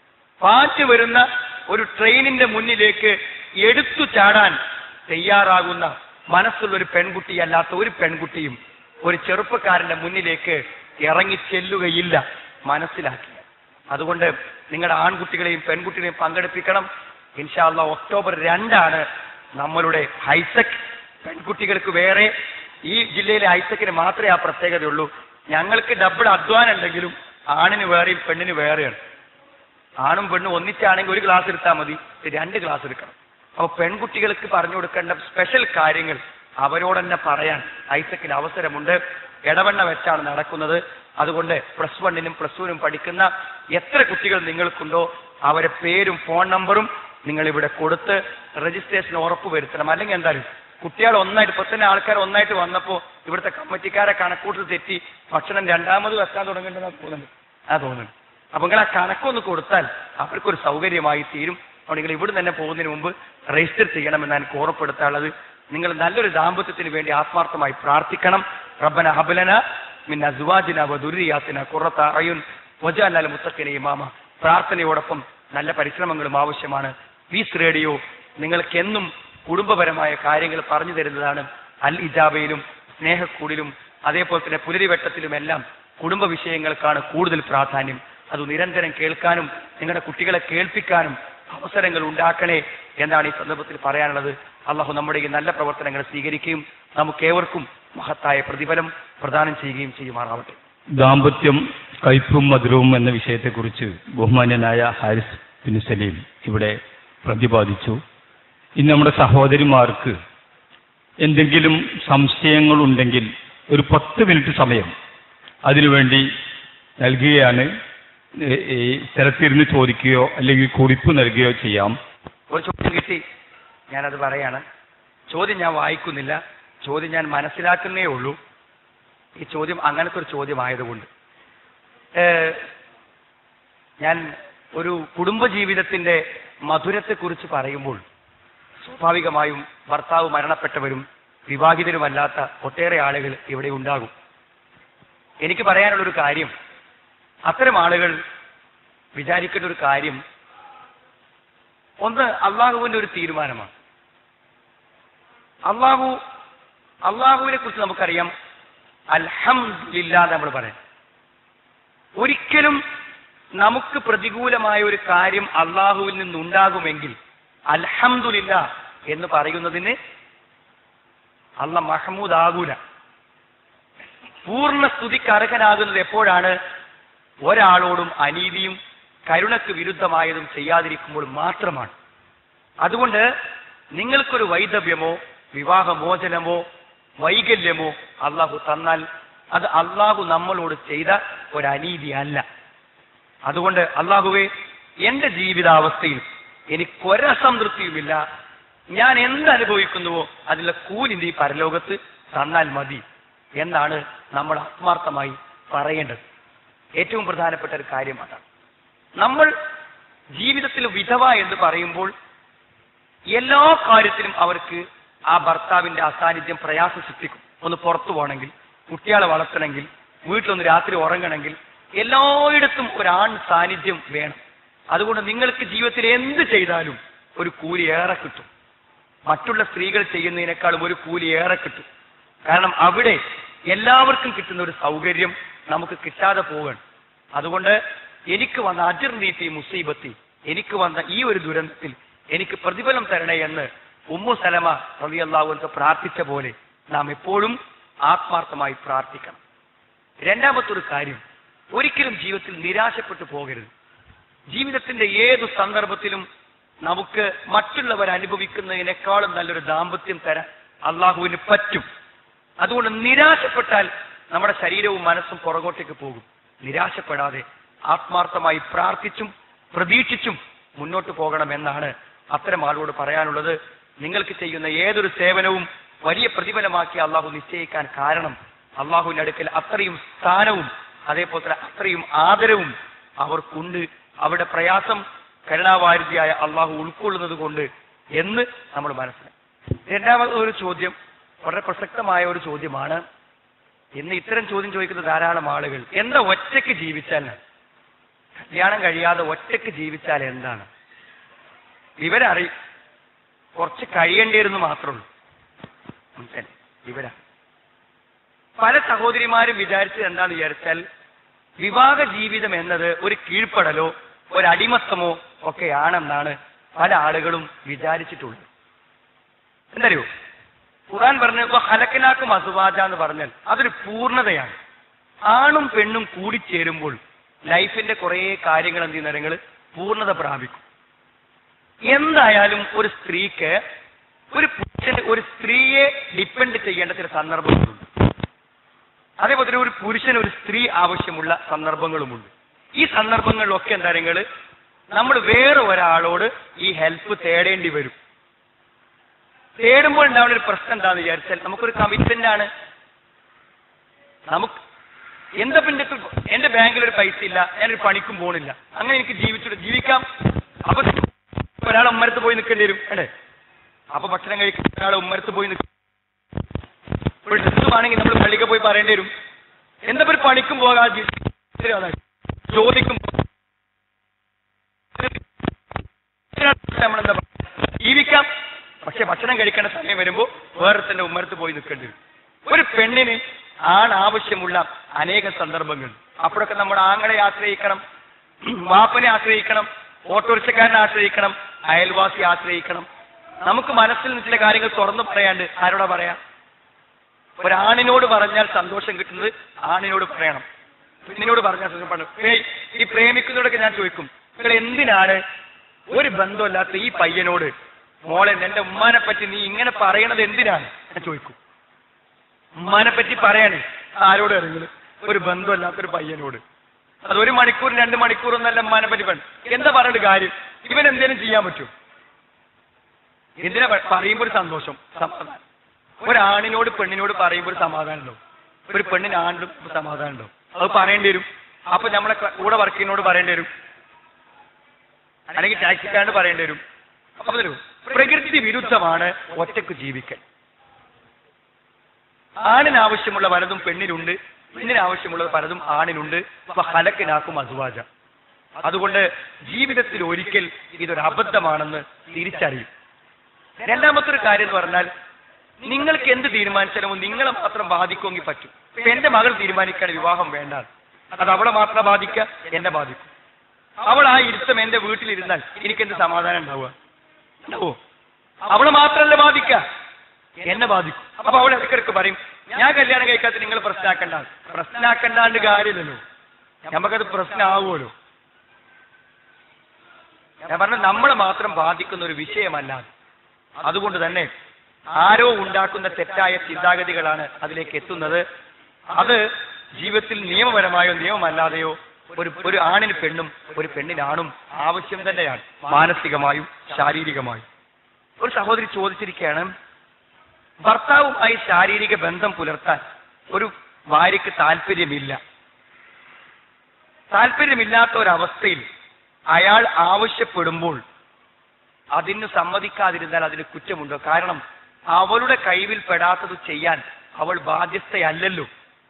പാഞ്ഞു വരുന്ന ഒരു ട്രെയിനിന്റെ മുന്നിലേക്ക് എടുത്തു ചാടാൻ തയ്യാറാകുന്ന മനസ്സുള്ള ഒരു പെൺകുട്ടി അല്ലാത്ത ഒരു പെൺകുട്ടിയും ഒരു ചെറുപ്പക്കാരന്റെ മുന്നിലേക്ക് ഇറങ്ങി ചെല്ലുകയില്ല മനസ്സിലാക്കി അതുകൊണ്ട് നിങ്ങളുടെ ആൺകുട്ടികളെയും പെൺകുട്ടികളെയും പങ്കെടുപ്പിക്കണം ഇൻഷാല്ല ഒക്ടോബർ രണ്ടാണ് നമ്മളുടെ ഹൈസെക് പെൺകുട്ടികൾക്ക് വേറെ ഈ ജില്ലയിലെ ഹൈസെക്കിന് മാത്രമേ ആ പ്രത്യേകതയുള്ളൂ ഞങ്ങൾക്ക് ഡബിൾ അധ്വാനം ഉണ്ടെങ്കിലും ആണിന് വേറെയും പെണ്ണിന് വേറെയാണ് ആണും പെണ്ണും ഒന്നിച്ചാണെങ്കിൽ ഒരു ക്ലാസ് എടുത്താൽ മതി ഇത് രണ്ട് ക്ലാസ് എടുക്കണം അപ്പൊ പെൺകുട്ടികൾക്ക് പറഞ്ഞു കൊടുക്കേണ്ട സ്പെഷ്യൽ കാര്യങ്ങൾ അവരോട് തന്നെ പറയാൻ ഐസക്കിന് അവസരമുണ്ട് ഇടവണ്ണ വെച്ചാണ് നടക്കുന്നത് അതുകൊണ്ട് പ്ലസ് വണ്ണിനും പ്ലസ് ടുവിനും പഠിക്കുന്ന എത്ര കുട്ടികൾ നിങ്ങൾക്കുണ്ടോ അവരെ പേരും ഫോൺ നമ്പറും നിങ്ങൾ ഇവിടെ കൊടുത്ത് രജിസ്ട്രേഷൻ ഉറപ്പ് വരുത്തണം അല്ലെങ്കിൽ എന്തായാലും കുട്ടികൾ ഒന്നായിട്ട് ഇപ്പൊ തന്നെ ആൾക്കാർ ഒന്നായിട്ട് വന്നപ്പോ ഇവിടുത്തെ കമ്മിറ്റിക്കാരെ കണക്കൂട്ട് തെറ്റി ഭക്ഷണം രണ്ടാമത് വെക്കാൻ തുടങ്ങേണ്ടതാ തോന്നുന്നുണ്ട് ആ തോന്നുന്നു അപ്പൊ നിങ്ങൾ ആ കണക്കൊന്ന് കൊടുത്താൽ അവർക്കൊരു സൗകര്യമായി തീരും അപ്പോൾ നിങ്ങൾ ഇവിടെ തന്നെ പോകുന്നതിന് മുമ്പ് രജിസ്റ്റർ ചെയ്യണമെന്ന് എനിക്ക് ഓർമ്മപ്പെടുത്താനുള്ളത് നിങ്ങൾ നല്ലൊരു ദാമ്പത്യത്തിന് വേണ്ടി ആത്മാർത്ഥമായി പ്രാർത്ഥിക്കണം റബ്ബന ഹബലന മിന്ന സുവാജിന വധുരിയാത്തിന കുറത്ത അയുൻ വജാലാൽ മുത്തക്കിന ഇമാമ പ്രാർത്ഥനയോടൊപ്പം നല്ല പരിശ്രമങ്ങളും ആവശ്യമാണ് പീസ് റേഡിയോ നിങ്ങൾക്ക് എന്നും കുടുംബപരമായ കാര്യങ്ങൾ പറഞ്ഞു തരുന്നതാണ് അൽ ഇജാബയിലും സ്നേഹക്കൂടിലും അതേപോലെ തന്നെ പുലരിവട്ടത്തിലുമെല്ലാം കുടുംബ വിഷയങ്ങൾക്കാണ് കൂടുതൽ പ്രാധാന്യം അത് നിരന്തരം കേൾക്കാനും നിങ്ങളുടെ കുട്ടികളെ കേൾപ്പിക്കാനും അവസരങ്ങൾ ഉണ്ടാക്കണേ എന്നാണ് ഈ സന്ദർഭത്തിൽ പറയാനുള്ളത് അള്ളാഹു നമ്മുടെ ഈ നല്ല പ്രവർത്തനങ്ങൾ സ്വീകരിക്കുകയും നമുക്കേവർക്കും മഹത്തായ പ്രതിഫലം പ്രദാനം ചെയ്യുകയും ചെയ്യുമാറാവട്ടെ ദാമ്പത്യം കയ്പും മധുരവും എന്ന വിഷയത്തെക്കുറിച്ച് ബഹുമാന്യനായ ഹാരിസ് ബിൻ സലീം ഇവിടെ പ്രതിപാദിച്ചു ഇന്ന് നമ്മുടെ സഹോദരിമാർക്ക് എന്തെങ്കിലും സംശയങ്ങളുണ്ടെങ്കിൽ ഒരു പത്ത് മിനിറ്റ് സമയം അതിനുവേണ്ടി നൽകുകയാണ് ഏ- ഈ സ്ഥലത്തിരുന്ന് ചോദിക്കുകയോ അല്ലെങ്കിൽ കുറിപ്പ് നൽകുകയോ ചെയ്യാം ഒരു ചോദ്യം കിട്ടി ഞാനത് പറയാണ് ചോദ്യം ഞാൻ വായിക്കുന്നില്ല ചോദ്യം ഞാൻ മനസ്സിലാക്കുന്നേ ഉള്ളൂ ഈ ചോദ്യം അങ്ങനത്തെ ഒരു ചോദ്യമായതുകൊണ്ട് ഏഹ്, ഞാൻ ഒരു കുടുംബജീവിതത്തിന്റെ മധുരത്തെക്കുറിച്ച് പറയുമ്പോൾ സ്വാഭാവികമായും ഭർത്താവ് മരണപ്പെട്ടവരും വിവാഹിതരുമല്ലാത്ത ഒട്ടേറെ ആളുകൾ ഇവിടെ ഉണ്ടാകും എനിക്ക് പറയാനുള്ളൊരു കാര്യം അത്തരം ആളുകൾ വിചാരിക്കേണ്ട ഒരു കാര്യം ഒന്ന് അള്ളാഹുവിന്റെ ഒരു തീരുമാനമാണ് അള്ളാഹു അള്ളാഹുവിനെ കുറിച്ച് നമുക്കറിയാം അൽഹംദില്ല നമ്മൾ പറയാം ഒരിക്കലും നമുക്ക് പ്രതികൂലമായ ഒരു കാര്യം അള്ളാഹുവിൽ നിന്നുണ്ടാകുമെങ്കിൽ അൽഹംദുലില്ല എന്ന് പറയുന്നതിന് അല്ല മഹമൂദ് ആകൂല പൂർണ്ണ സ്തുതിക്ക് അർഹനാകുന്നത് എപ്പോഴാണ് ഒരാളോടും അനീതിയും കരുണക്ക് വിരുദ്ധമായതും ചെയ്യാതിരിക്കുമ്പോൾ മാത്രമാണ് അതുകൊണ്ട് നിങ്ങൾക്കൊരു വൈദവ്യമോ വിവാഹമോചനമോ വൈകല്യമോ അള്ളാഹു തന്നാൽ അത് അള്ളാഹു നമ്മളോട് ചെയ്ത ഒരു അനീതി അല്ല അതുകൊണ്ട് അള്ളാഹുവെ എന്റെ ജീവിതാവസ്ഥയിൽ എനിക്കൊരസംതൃപ്തിയുമില്ല ഞാൻ എന്ത് അനുഭവിക്കുന്നുവോ അതിലെ കൂലി നീ പരലോകത്ത് തന്നാൽ മതി എന്നാണ് നമ്മൾ ആത്മാർത്ഥമായി പറയേണ്ടത് ഏറ്റവും പ്രധാനപ്പെട്ട ഒരു കാര്യം അതാണ് നമ്മൾ ജീവിതത്തിൽ വിധവ എന്ന് പറയുമ്പോൾ എല്ലാ കാര്യത്തിലും അവർക്ക് ആ ഭർത്താവിന്റെ അസാന്നിധ്യം പ്രയാസം സൃഷ്ടിക്കും ഒന്ന് പുറത്തു പോകണമെങ്കിൽ കുട്ടികളെ വളർത്തണമെങ്കിൽ വീട്ടിലൊന്ന് രാത്രി ഉറങ്ങണമെങ്കിൽ എല്ലായിടത്തും ഒരാൺ സാന്നിധ്യം വേണം അതുകൊണ്ട് നിങ്ങൾക്ക് ജീവിതത്തിൽ എന്ത് ചെയ്താലും ഒരു കൂലി ഏറെ കിട്ടും മറ്റുള്ള സ്ത്രീകൾ ചെയ്യുന്നതിനേക്കാളും ഒരു കൂലി ഏറെ കിട്ടും കാരണം അവിടെ എല്ലാവർക്കും കിട്ടുന്ന ഒരു സൗകര്യം നമുക്ക് കിട്ടാതെ പോവുകയാണ് അതുകൊണ്ട് എനിക്ക് വന്ന അജിർ നീത്തി മുസീബത്തി എനിക്ക് വന്ന ഈ ഒരു ദുരന്തത്തിൽ എനിക്ക് പ്രതിഫലം തരണേ എന്ന് ഉമ്മു സലമ റളിയല്ലാഹു പ്രാർത്ഥിച്ച പോലെ നാം എപ്പോഴും ആത്മാർത്ഥമായി പ്രാർത്ഥിക്കണം രണ്ടാമത്തെ ഒരു കാര്യം ഒരിക്കലും ജീവിതത്തിൽ നിരാശപ്പെട്ടു പോകരുത് ജീവിതത്തിന്റെ ഏതു സന്ദർഭത്തിലും നമുക്ക് മറ്റുള്ളവർ അനുഭവിക്കുന്നതിനേക്കാളും നല്ലൊരു ദാമ്പത്യം തരാൻ അള്ളാഹുവിന് പറ്റും അതുകൊണ്ട് നിരാശപ്പെട്ടാൽ നമ്മുടെ ശരീരവും മനസ്സും പുറകോട്ടേക്ക് പോകും നിരാശപ്പെടാതെ ആത്മാർത്ഥമായി പ്രാർത്ഥിച്ചും പ്രതീക്ഷിച്ചും മുന്നോട്ട് പോകണമെന്നാണ് അത്തരം ആളോട് പറയാനുള്ളത് നിങ്ങൾക്ക് ചെയ്യുന്ന ഏതൊരു സേവനവും വലിയ പ്രതിഫലമാക്കി അള്ളാഹു നിശ്ചയിക്കാൻ കാരണം അള്ളാഹുവിന്റെ അടുക്കൽ അത്രയും സ്ഥാനവും അതേപോലെ തന്നെ അത്രയും ആദരവും അവർക്കുണ്ട് അവരുടെ പ്രയാസം കരുണാവാരിധിയായ അള്ളാഹു ഉൾക്കൊള്ളുന്നത് കൊണ്ട് എന്ന് നമ്മൾ മനസ്സിലാക്കി രണ്ടാമത് ഒരു ചോദ്യം വളരെ പ്രസക്തമായ ഒരു ചോദ്യമാണ് ഇന്ന് ഇത്തരം ചോദ്യം ചോദിക്കുന്ന ധാരാളം ആളുകൾ എന്താ ഒറ്റയ്ക്ക് ജീവിച്ചാൽ കല്യാണം കഴിയാതെ ഒറ്റയ്ക്ക് ജീവിച്ചാൽ എന്താണ് വിവരം അറിയും കുറച്ച് കഴിയേണ്ടിയിരുന്നു മാത്രമുള്ളൂ മനസ്സിലായി വിവരം പല സഹോദരിമാരും വിചാരിച്ചത് എന്താണെന്ന് വിചാരിച്ചാൽ വിവാഹ ജീവിതം എന്നത് ഒരു കീഴ്പ്പെടലോ ഒരു അടിമത്തമോ ഒക്കെയാണെന്നാണ് പല ആളുകളും വിചാരിച്ചിട്ടുള്ളത് എന്തറിയോ ഖുർആൻ പറഞ്ഞപ്പോ ഹലക്കലാക്കും അസുവാജ എന്ന് പറഞ്ഞാൽ അതൊരു പൂർണ്ണതയാണ് ആണും പെണ്ണും കൂടിച്ചേരുമ്പോൾ ലൈഫിന്റെ കുറെ കാര്യങ്ങൾ എന്ത് ചെയ്യുന്ന നിങ്ങൾ പൂർണ്ണത പ്രാപിക്കും എന്തായാലും ഒരു സ്ത്രീക്ക് ഒരു പുരുഷന് ഒരു സ്ത്രീയെ ഡിപ്പെൻഡ് ചെയ്യേണ്ട ചില സന്ദർഭങ്ങളുണ്ട് അതേപോലെ തന്നെ ഒരു പുരുഷന് ഒരു സ്ത്രീ ആവശ്യമുള്ള സന്ദർഭങ്ങളുമുണ്ട് ഈ സന്ദർഭങ്ങളിലൊക്കെ എന്താ നിങ്ങൾ നമ്മൾ വേറെ ഒരാളോട് ഈ ഹെൽപ്പ് തേടേണ്ടി വരും തേടുമ്പോൾ ഉണ്ടാവുന്ന ഒരു പ്രശ്നം എന്താണെന്ന് വിചാരിച്ചാൽ നമുക്കൊരു കമ്മിറ്റ്മെന്റ് ആണ് നമുക്ക് എന്താ പിന്നെ ഇപ്പൊ എന്റെ ബാങ്കിൽ ഒരു പൈസ ഇല്ല ഞാനൊരു പണിക്കും പോണില്ല അങ്ങനെ എനിക്ക് ജീവിച്ചിട്ട് ജീവിക്കാം അപ്പൊ ഒരാളെ ഉമ്മരത്ത് പോയി നിൽക്കേണ്ടി വരും അല്ലേ അപ്പൊ ഭക്ഷണം കഴിക്കുന്ന ഒരാളെ ഉമ്മരത്ത് പോയി നിൽക്കും ഒരു ഡ്രസ്സുമാണെങ്കിൽ നമ്മൾ പള്ളിക്ക് പോയി പറയേണ്ടി വരും എന്താ ഒരു പണിക്കും പോകാതെ ചോദിക്കും നമ്മളെന്താ പറയുക? ജീവിക്കാം പക്ഷെ ഭക്ഷണം കഴിക്കേണ്ട സമയം വരുമ്പോൾ വേറെ തന്നെ ഉമ്മരത്ത് പോയി നിൽക്കേണ്ടി വരും ഒരു പെണ്ണിന് ആണ് ആവശ്യമുള്ള അനേക സന്ദർഭങ്ങൾ അപ്പോഴൊക്കെ നമ്മൾ ആങ്ങളെ ആശ്രയിക്കണം വാപ്പനെ ആശ്രയിക്കണം ഓട്ടോറിക്ഷക്കാരനെ ആശ്രയിക്കണം അയൽവാസി ആശ്രയിക്കണം നമുക്ക് മനസ്സിൽ നിന്ന് ചില കാര്യങ്ങൾ തുറന്നു പറയാണ്ട് ആരോടാ പറയാ ഒരാണിനോട് പറഞ്ഞാൽ സന്തോഷം കിട്ടുന്നത് ആണിനോട് പറയണം പെണ്ണിനോട് പറഞ്ഞാൽ സന്തോഷം ഏയ് ഈ പ്രേമിക്കുന്നവരൊക്കെ ഞാൻ ചോദിക്കും നിങ്ങൾ എന്തിനാണ് ഒരു ബന്ധമില്ലാത്ത ഈ പയ്യനോട് മോളെ എന്റെ ഉമ്മാനെ പറ്റി നീ ഇങ്ങനെ പറയണത് എന്തിനാണ് ഞാൻ ചോദിക്കും ഉമ്മാനെ പറ്റി പറയാണ് ആരോട് ഇറങ്ങുന്നത് ഒരു ബന്ധമില്ലാത്തൊരു പയ്യനോട് അത് ഒരു മണിക്കൂർ രണ്ട് മണിക്കൂർ ഒന്നല്ല ഉമ്മാനെ പറ്റി പറഞ്ഞു എന്താ പറഞ്ഞിട്ട് കാര്യം ഇവൻ എന്തേലും ചെയ്യാൻ പറ്റുമോ എന്തിനാ പ- പറയുമ്പോ ഒരു സന്തോഷം സമാധാനം ഒരാണിനോട് പെണ്ണിനോട് പറയുമ്പോൾ ഒരു സമാധാനം ഉണ്ടാവും ഒരു പെണ്ണിന് ആണിനും സമാധാനം ഉണ്ടാവും അത് പറയേണ്ടി വരും അപ്പൊ നമ്മളെ ക- കൂടെ വർക്കിനോട് പറയേണ്ടി വരും അല്ലെങ്കിൽ ടാക്സിക്കാരനോട് പറയേണ്ടി വരും അപ്പൊ തരൂ പ്രകൃതി വിരുദ്ധമാണ് ഒറ്റക്ക് ജീവിക്കൽ ആണിന് ആവശ്യമുള്ള പലതും പെണ്ണിനുണ്ട് പെണ്ണിന് ആവശ്യമുള്ളത് പലതും ആണിനുണ്ട് അപ്പൊ ഹലക്കിനാക്കും അസുവാജ അതുകൊണ്ട് ജീവിതത്തിൽ ഒരിക്കൽ ഇതൊരു അബദ്ധമാണെന്ന് തിരിച്ചറിയും രണ്ടാമത്തെ ഒരു കാര്യം എന്ന് പറഞ്ഞാൽ നിങ്ങൾക്ക് എന്ത് തീരുമാനിച്ചാലും നിങ്ങളെ മാത്രം ബാധിക്കുമെങ്കിൽ പറ്റും ഇപ്പൊ എന്റെ മകൾ തീരുമാനിക്കാണ് വിവാഹം വേണ്ട അത് അവളെ മാത്രം ബാധിക്കുക എന്നെ ബാധിക്കും അവൾ ആ ഇരുത്തം എന്റെ വീട്ടിലിരുന്നാൽ എനിക്ക് എന്ത് സമാധാനം ഉണ്ടാവുക ഉണ്ടാവോ അവളെ മാത്രമല്ല ബാധിക്കുക എന്നെ ബാധിക്കും അപ്പൊ അവൾ ഇടയ്ക്കിടയ്ക്ക് പറയും ഞാൻ കല്യാണം കഴിക്കാത്ത നിങ്ങൾ പ്രശ്നമാക്കണ്ട പ്രശ്നമാക്കണ്ടാണ്ട് കാര്യമില്ലല്ലോ നമുക്കത് പ്രശ്നമാവുമല്ലോ ഞാൻ പറഞ്ഞ നമ്മളെ മാത്രം ബാധിക്കുന്ന ഒരു വിഷയമല്ല അത്. അതുകൊണ്ട് തന്നെ ആരോ ഉണ്ടാക്കുന്ന തെറ്റായ ചിന്താഗതികളാണ് അതിലേക്ക് എത്തുന്നത് അത് ജീവിതത്തിൽ നിയമപരമായോ നിയമമല്ലാതെയോ ഒരു ഒരു ആണിന് പെണ്ണും ഒരു പെണ്ണിനാണും ആവശ്യം തന്നെയാണ് മാനസികമായും ശാരീരികമായും ഒരു സഹോദരി ചോദിച്ചിരിക്കുകയാണ് ഭർത്താവുമായി ശാരീരിക ബന്ധം പുലർത്താൻ ഒരു ഭാര്യയ്ക്ക് താല്പര്യമില്ല താല്പര്യമില്ലാത്ത ഒരവസ്ഥയിൽ അയാൾ ആവശ്യപ്പെടുമ്പോൾ അതിന് സമ്മതിക്കാതിരുന്നാൽ അതിന് കുറ്റമുണ്ടോ കാരണം അവളുടെ കൈവിൽ പെടാത്തത് ചെയ്യാൻ അവൾ ബാധ്യസ്ഥയല്ലല്ലോ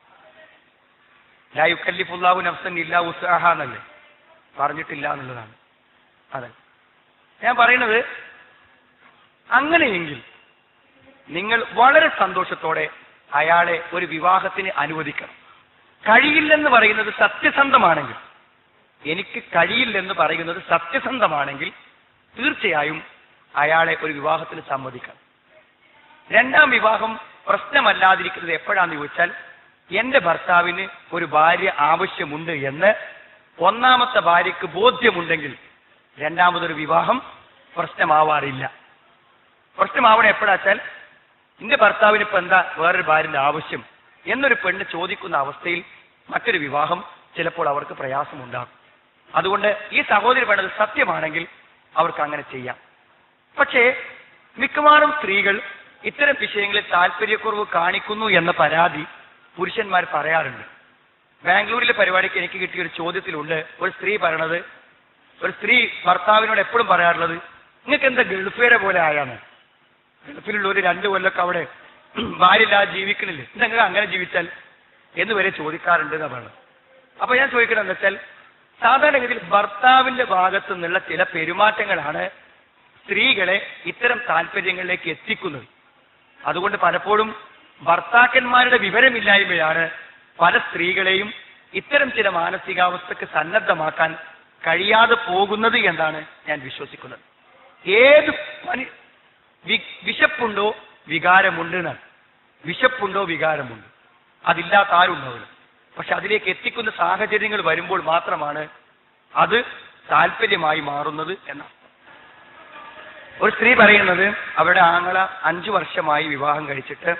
ലാ യുക്കല്ലിഫുല്ലാഹു നഫ്സൻ ഇല്ലാ ഉസ്ആഹ എന്നല്ലേ പറഞ്ഞിട്ടില്ല എന്നുള്ളതാണ് അതെ ഞാൻ പറയുന്നത് അങ്ങനെയെങ്കിൽ നിങ്ങൾ വളരെ സന്തോഷത്തോടെ അയാളെ ഒരു വിവാഹത്തിന് അനുവദിക്കണം കഴിയില്ലെന്ന് പറയുന്നത് സത്യസന്ധമാണെങ്കിൽ എനിക്ക് കഴിയില്ലെന്ന് പറയുന്നത് സത്യസന്ധമാണെങ്കിൽ തീർച്ചയായും അയാളെ ഒരു വിവാഹത്തിന് സമ്മതിക്കണം രണ്ടാം വിവാഹം പ്രശ്നമല്ലാതിരിക്കുന്നത് എപ്പോഴാന്ന് ചോദിച്ചാൽ എന്റെ ഭർത്താവിന് ഒരു ഭാര്യ ആവശ്യമുണ്ട് എന്ന് ഒന്നാമത്തെ ഭാര്യയ്ക്ക് ബോധ്യമുണ്ടെങ്കിൽ രണ്ടാമതൊരു വിവാഹം പ്രശ്നമാവാറില്ല പ്രശ്നമാവണ എപ്പോഴാച്ചാൽ എന്റെ ഭർത്താവിന് ഇപ്പൊ എന്താ വേറൊരു ഭാര്യന്റെ ആവശ്യം എന്നൊരു പെണ്ണ് ചോദിക്കുന്ന അവസ്ഥയിൽ മറ്റൊരു വിവാഹം ചിലപ്പോൾ അവർക്ക് പ്രയാസമുണ്ടാകും അതുകൊണ്ട് ഈ സഹോദരി പറഞ്ഞത് സത്യമാണെങ്കിൽ അവർക്ക് അങ്ങനെ ചെയ്യാം പക്ഷേ മിക്കവാറും സ്ത്രീകൾ ഇത്തരം വിഷയങ്ങളിൽ താല്പര്യക്കുറവ് കാണിക്കുന്നു എന്ന പരാതി പുരുഷന്മാർ പറയാറുണ്ട് ബാംഗ്ലൂരിലെ പരിപാടിക്ക് എനിക്ക് കിട്ടിയ ഒരു ചോദ്യത്തിലുണ്ട് ഒരു സ്ത്രീ പറയണത് ഒരു സ്ത്രീ ഭർത്താവിനോട് എപ്പോഴും പറയാറുള്ളത് നിങ്ങൾക്ക് എന്താ ഗൾഫേരെ പോലെ ആയാന്ന് ഗൾഫിലുള്ള ഒരു രണ്ടു കൊല്ലൊക്കെ അവിടെ ഭാര്യയില്ലാതെ ജീവിക്കണില്ലേ നിങ്ങൾ അങ്ങനെ ജീവിച്ചാൽ എന്ന് വരെ ചോദിക്കാറുണ്ട് എന്നാ പറയുന്നത് അപ്പൊ ഞാൻ ചോദിക്കണം എന്താ വെച്ചാൽ സാധാരണഗതിയിൽ ഭർത്താവിന്റെ ഭാഗത്തു നിന്നുള്ള ചില പെരുമാറ്റങ്ങളാണ് സ്ത്രീകളെ ഇത്തരം താല്പര്യങ്ങളിലേക്ക് എത്തിക്കുന്നത് അതുകൊണ്ട് പലപ്പോഴും ഭർത്താക്കന്മാരുടെ വിവരമില്ലായ്മയാണ് പല സ്ത്രീകളെയും ഇത്തരം ചില മാനസികാവസ്ഥക്ക് സന്നദ്ധമാക്കാൻ കഴിയാതെ പോകുന്നത് എന്നാണ് ഞാൻ വിശ്വസിക്കുന്നത് ഏത് പനി വി- വിശപ്പുണ്ടോ വികാരമുണ്ട് എന്നാണ് വിശപ്പുണ്ടോ വികാരമുണ്ട് അതില്ലാത്ത ആരും ഉണ്ടാവില്ല പക്ഷെ അതിലേക്ക് എത്തിക്കുന്ന സാഹചര്യങ്ങൾ വരുമ്പോൾ മാത്രമാണ് അത് താല്പര്യമായി മാറുന്നത് എന്നാണ് ഒരു സ്ത്രീ പറയുന്നത് അവരുടെ ആങ്ങള അഞ്ചു വർഷമായി വിവാഹം കഴിച്ചിട്ട്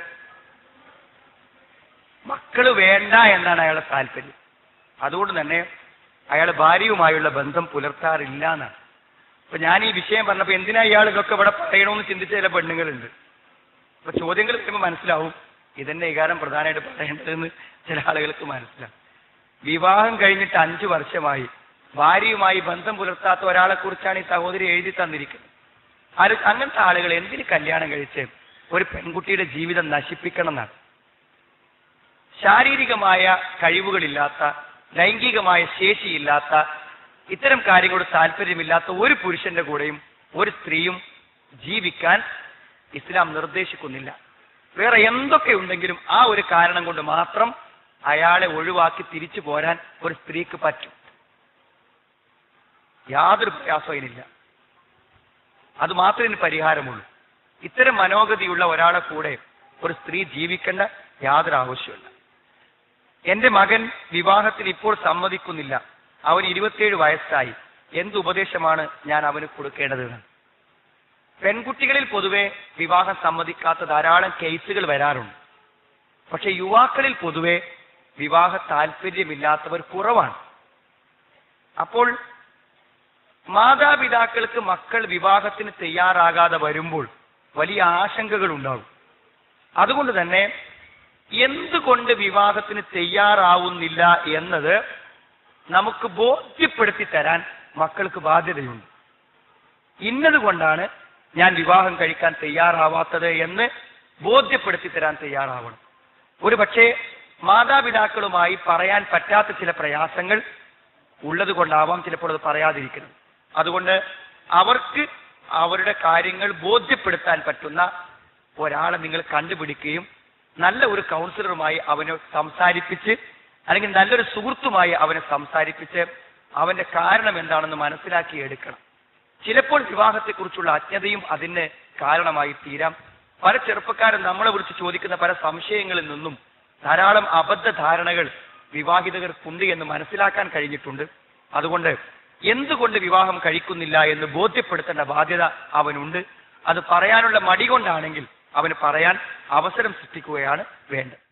മക്കള് വേണ്ട എന്നാണ് അയാളുടെ താല്പര്യം അതുകൊണ്ട് തന്നെ അയാൾ ഭാര്യയുമായുള്ള ബന്ധം പുലർത്താറില്ല എന്നാണ് അപ്പൊ ഞാൻ ഈ വിഷയം പറഞ്ഞപ്പോ എന്തിനാ ഇയാൾ ഇതൊക്കെ ഇവിടെ പറയണമെന്ന് ചിന്തിച്ച ചില പെണ്ണുങ്ങളുണ്ട് അപ്പൊ ചോദ്യങ്ങൾ വരുമ്പോൾ മനസ്സിലാവും ഇതന്നെ വികാരം പ്രധാനമായിട്ട് പറയേണ്ടതെന്ന് ചില ആളുകൾക്ക് മനസ്സിലാവും വിവാഹം കഴിഞ്ഞിട്ട് അഞ്ചു വർഷമായി ഭാര്യയുമായി ബന്ധം പുലർത്താത്ത ഒരാളെ കുറിച്ചാണ് ഈ സഹോദരി എഴുതി തന്നിരിക്കുന്നത് ആര് അങ്ങനത്തെ ആളുകൾ എന്തിന് കല്യാണം കഴിച്ച് ഒരു പെൺകുട്ടിയുടെ ജീവിതം നശിപ്പിക്കണം എന്നാണ് ശാരീരികമായ കഴിവുകളില്ലാത്ത ലൈംഗികമായ ശേഷിയില്ലാത്ത ഇത്തരം കാര്യങ്ങളോട് താല്പര്യമില്ലാത്ത ഒരു പുരുഷന്റെ കൂടെയും ഒരു സ്ത്രീയും ജീവിക്കാൻ ഇസ്ലാം നിർദ്ദേശിക്കുന്നില്ല വേറെ എന്തൊക്കെ ഉണ്ടെങ്കിലും ആ ഒരു കാരണം കൊണ്ട് മാത്രം അയാളെ ഒഴിവാക്കി തിരിച്ചു പോരാൻ ഒരു സ്ത്രീക്ക് പറ്റും യാതൊരു പ്രയാസവും ഇതിനില്ല അത് മാത്രമേ ഇതിന് പരിഹാരമുള്ളൂ ഇത്തരം മനോഗതിയുള്ള ഒരാളെ കൂടെ ഒരു സ്ത്രീ ജീവിക്കേണ്ട യാതൊരു ആവശ്യമില്ല എന്റെ മകൻ വിവാഹത്തിൽ ഇപ്പോൾ സമ്മതിക്കുന്നില്ല അവന് ഇരുപത്തിയേഴ് വയസ്സായി എന്ത് ഉപദേശമാണ് ഞാൻ അവന് കൊടുക്കേണ്ടത് പെൺകുട്ടികളിൽ പൊതുവെ വിവാഹം സമ്മതിക്കാത്ത ധാരാളം കേസുകൾ വരാറുണ്ട് പക്ഷെ യുവാക്കളിൽ പൊതുവെ വിവാഹ താല്പര്യമില്ലാത്തവർ കുറവാണ് അപ്പോൾ മാതാപിതാക്കൾക്ക് മക്കൾ വിവാഹത്തിന് തയ്യാറാകാതെ വരുമ്പോൾ വലിയ ആശങ്കകൾ ഉണ്ടാകും അതുകൊണ്ട് തന്നെ എന്തുകൊണ്ട് വിവാഹത്തിന് തയ്യാറാവുന്നില്ല എന്നത് നമുക്ക് ബോധ്യപ്പെടുത്തി തരാൻ മക്കൾക്ക് ബാധ്യതയുണ്ട് ഇന്നത് കൊണ്ടാണ് ഞാൻ വിവാഹം കഴിക്കാൻ തയ്യാറാവാത്തത് എന്ന് ബോധ്യപ്പെടുത്തി തരാൻ തയ്യാറാവണം ഒരു പക്ഷേ മാതാപിതാക്കളുമായി പറയാൻ പറ്റാത്ത ചില പ്രയാസങ്ങൾ ഉള്ളത് കൊണ്ടാവാം ചിലപ്പോൾ അത് പറയാതിരിക്കുന്നത് അതുകൊണ്ട് അവർക്ക് അവരുടെ കാര്യങ്ങൾ ബോധ്യപ്പെടുത്താൻ പറ്റുന്ന ഒരാളെ നിങ്ങൾ കണ്ടുപിടിക്കുകയും നല്ല ഒരു കൗൺസിലറുമായി അവനെ സംസാരിപ്പിച്ച് അല്ലെങ്കിൽ നല്ലൊരു സുഹൃത്തുമായി അവനെ സംസാരിപ്പിച്ച് അവന്റെ കാരണം എന്താണെന്ന് മനസ്സിലാക്കി എടുക്കണം ചിലപ്പോൾ വിവാഹത്തെക്കുറിച്ചുള്ള അജ്ഞതയും അതിന് കാരണമായി തീരാം പല ചെറുപ്പക്കാരും നമ്മളെ വിളിച്ച് ചോദിക്കുന്ന പല സംശയങ്ങളിൽ നിന്നും ധാരാളം അബദ്ധ ധാരണകൾ വിവാഹിതർക്കുണ്ട് എന്ന് മനസ്സിലാക്കാൻ കഴിഞ്ഞിട്ടുണ്ട് അതുകൊണ്ട് എന്തുകൊണ്ട് വിവാഹം കഴിക്കുന്നില്ല എന്ന് ബോധ്യപ്പെടുത്തേണ്ട ബാധ്യത അവനുണ്ട് അത് പറയാനുള്ള മടി കൊണ്ടാണെങ്കിൽ അവന് പറയാൻ അവസരം സൃഷ്ടിക്കുകയാണ് വേണ്ടത്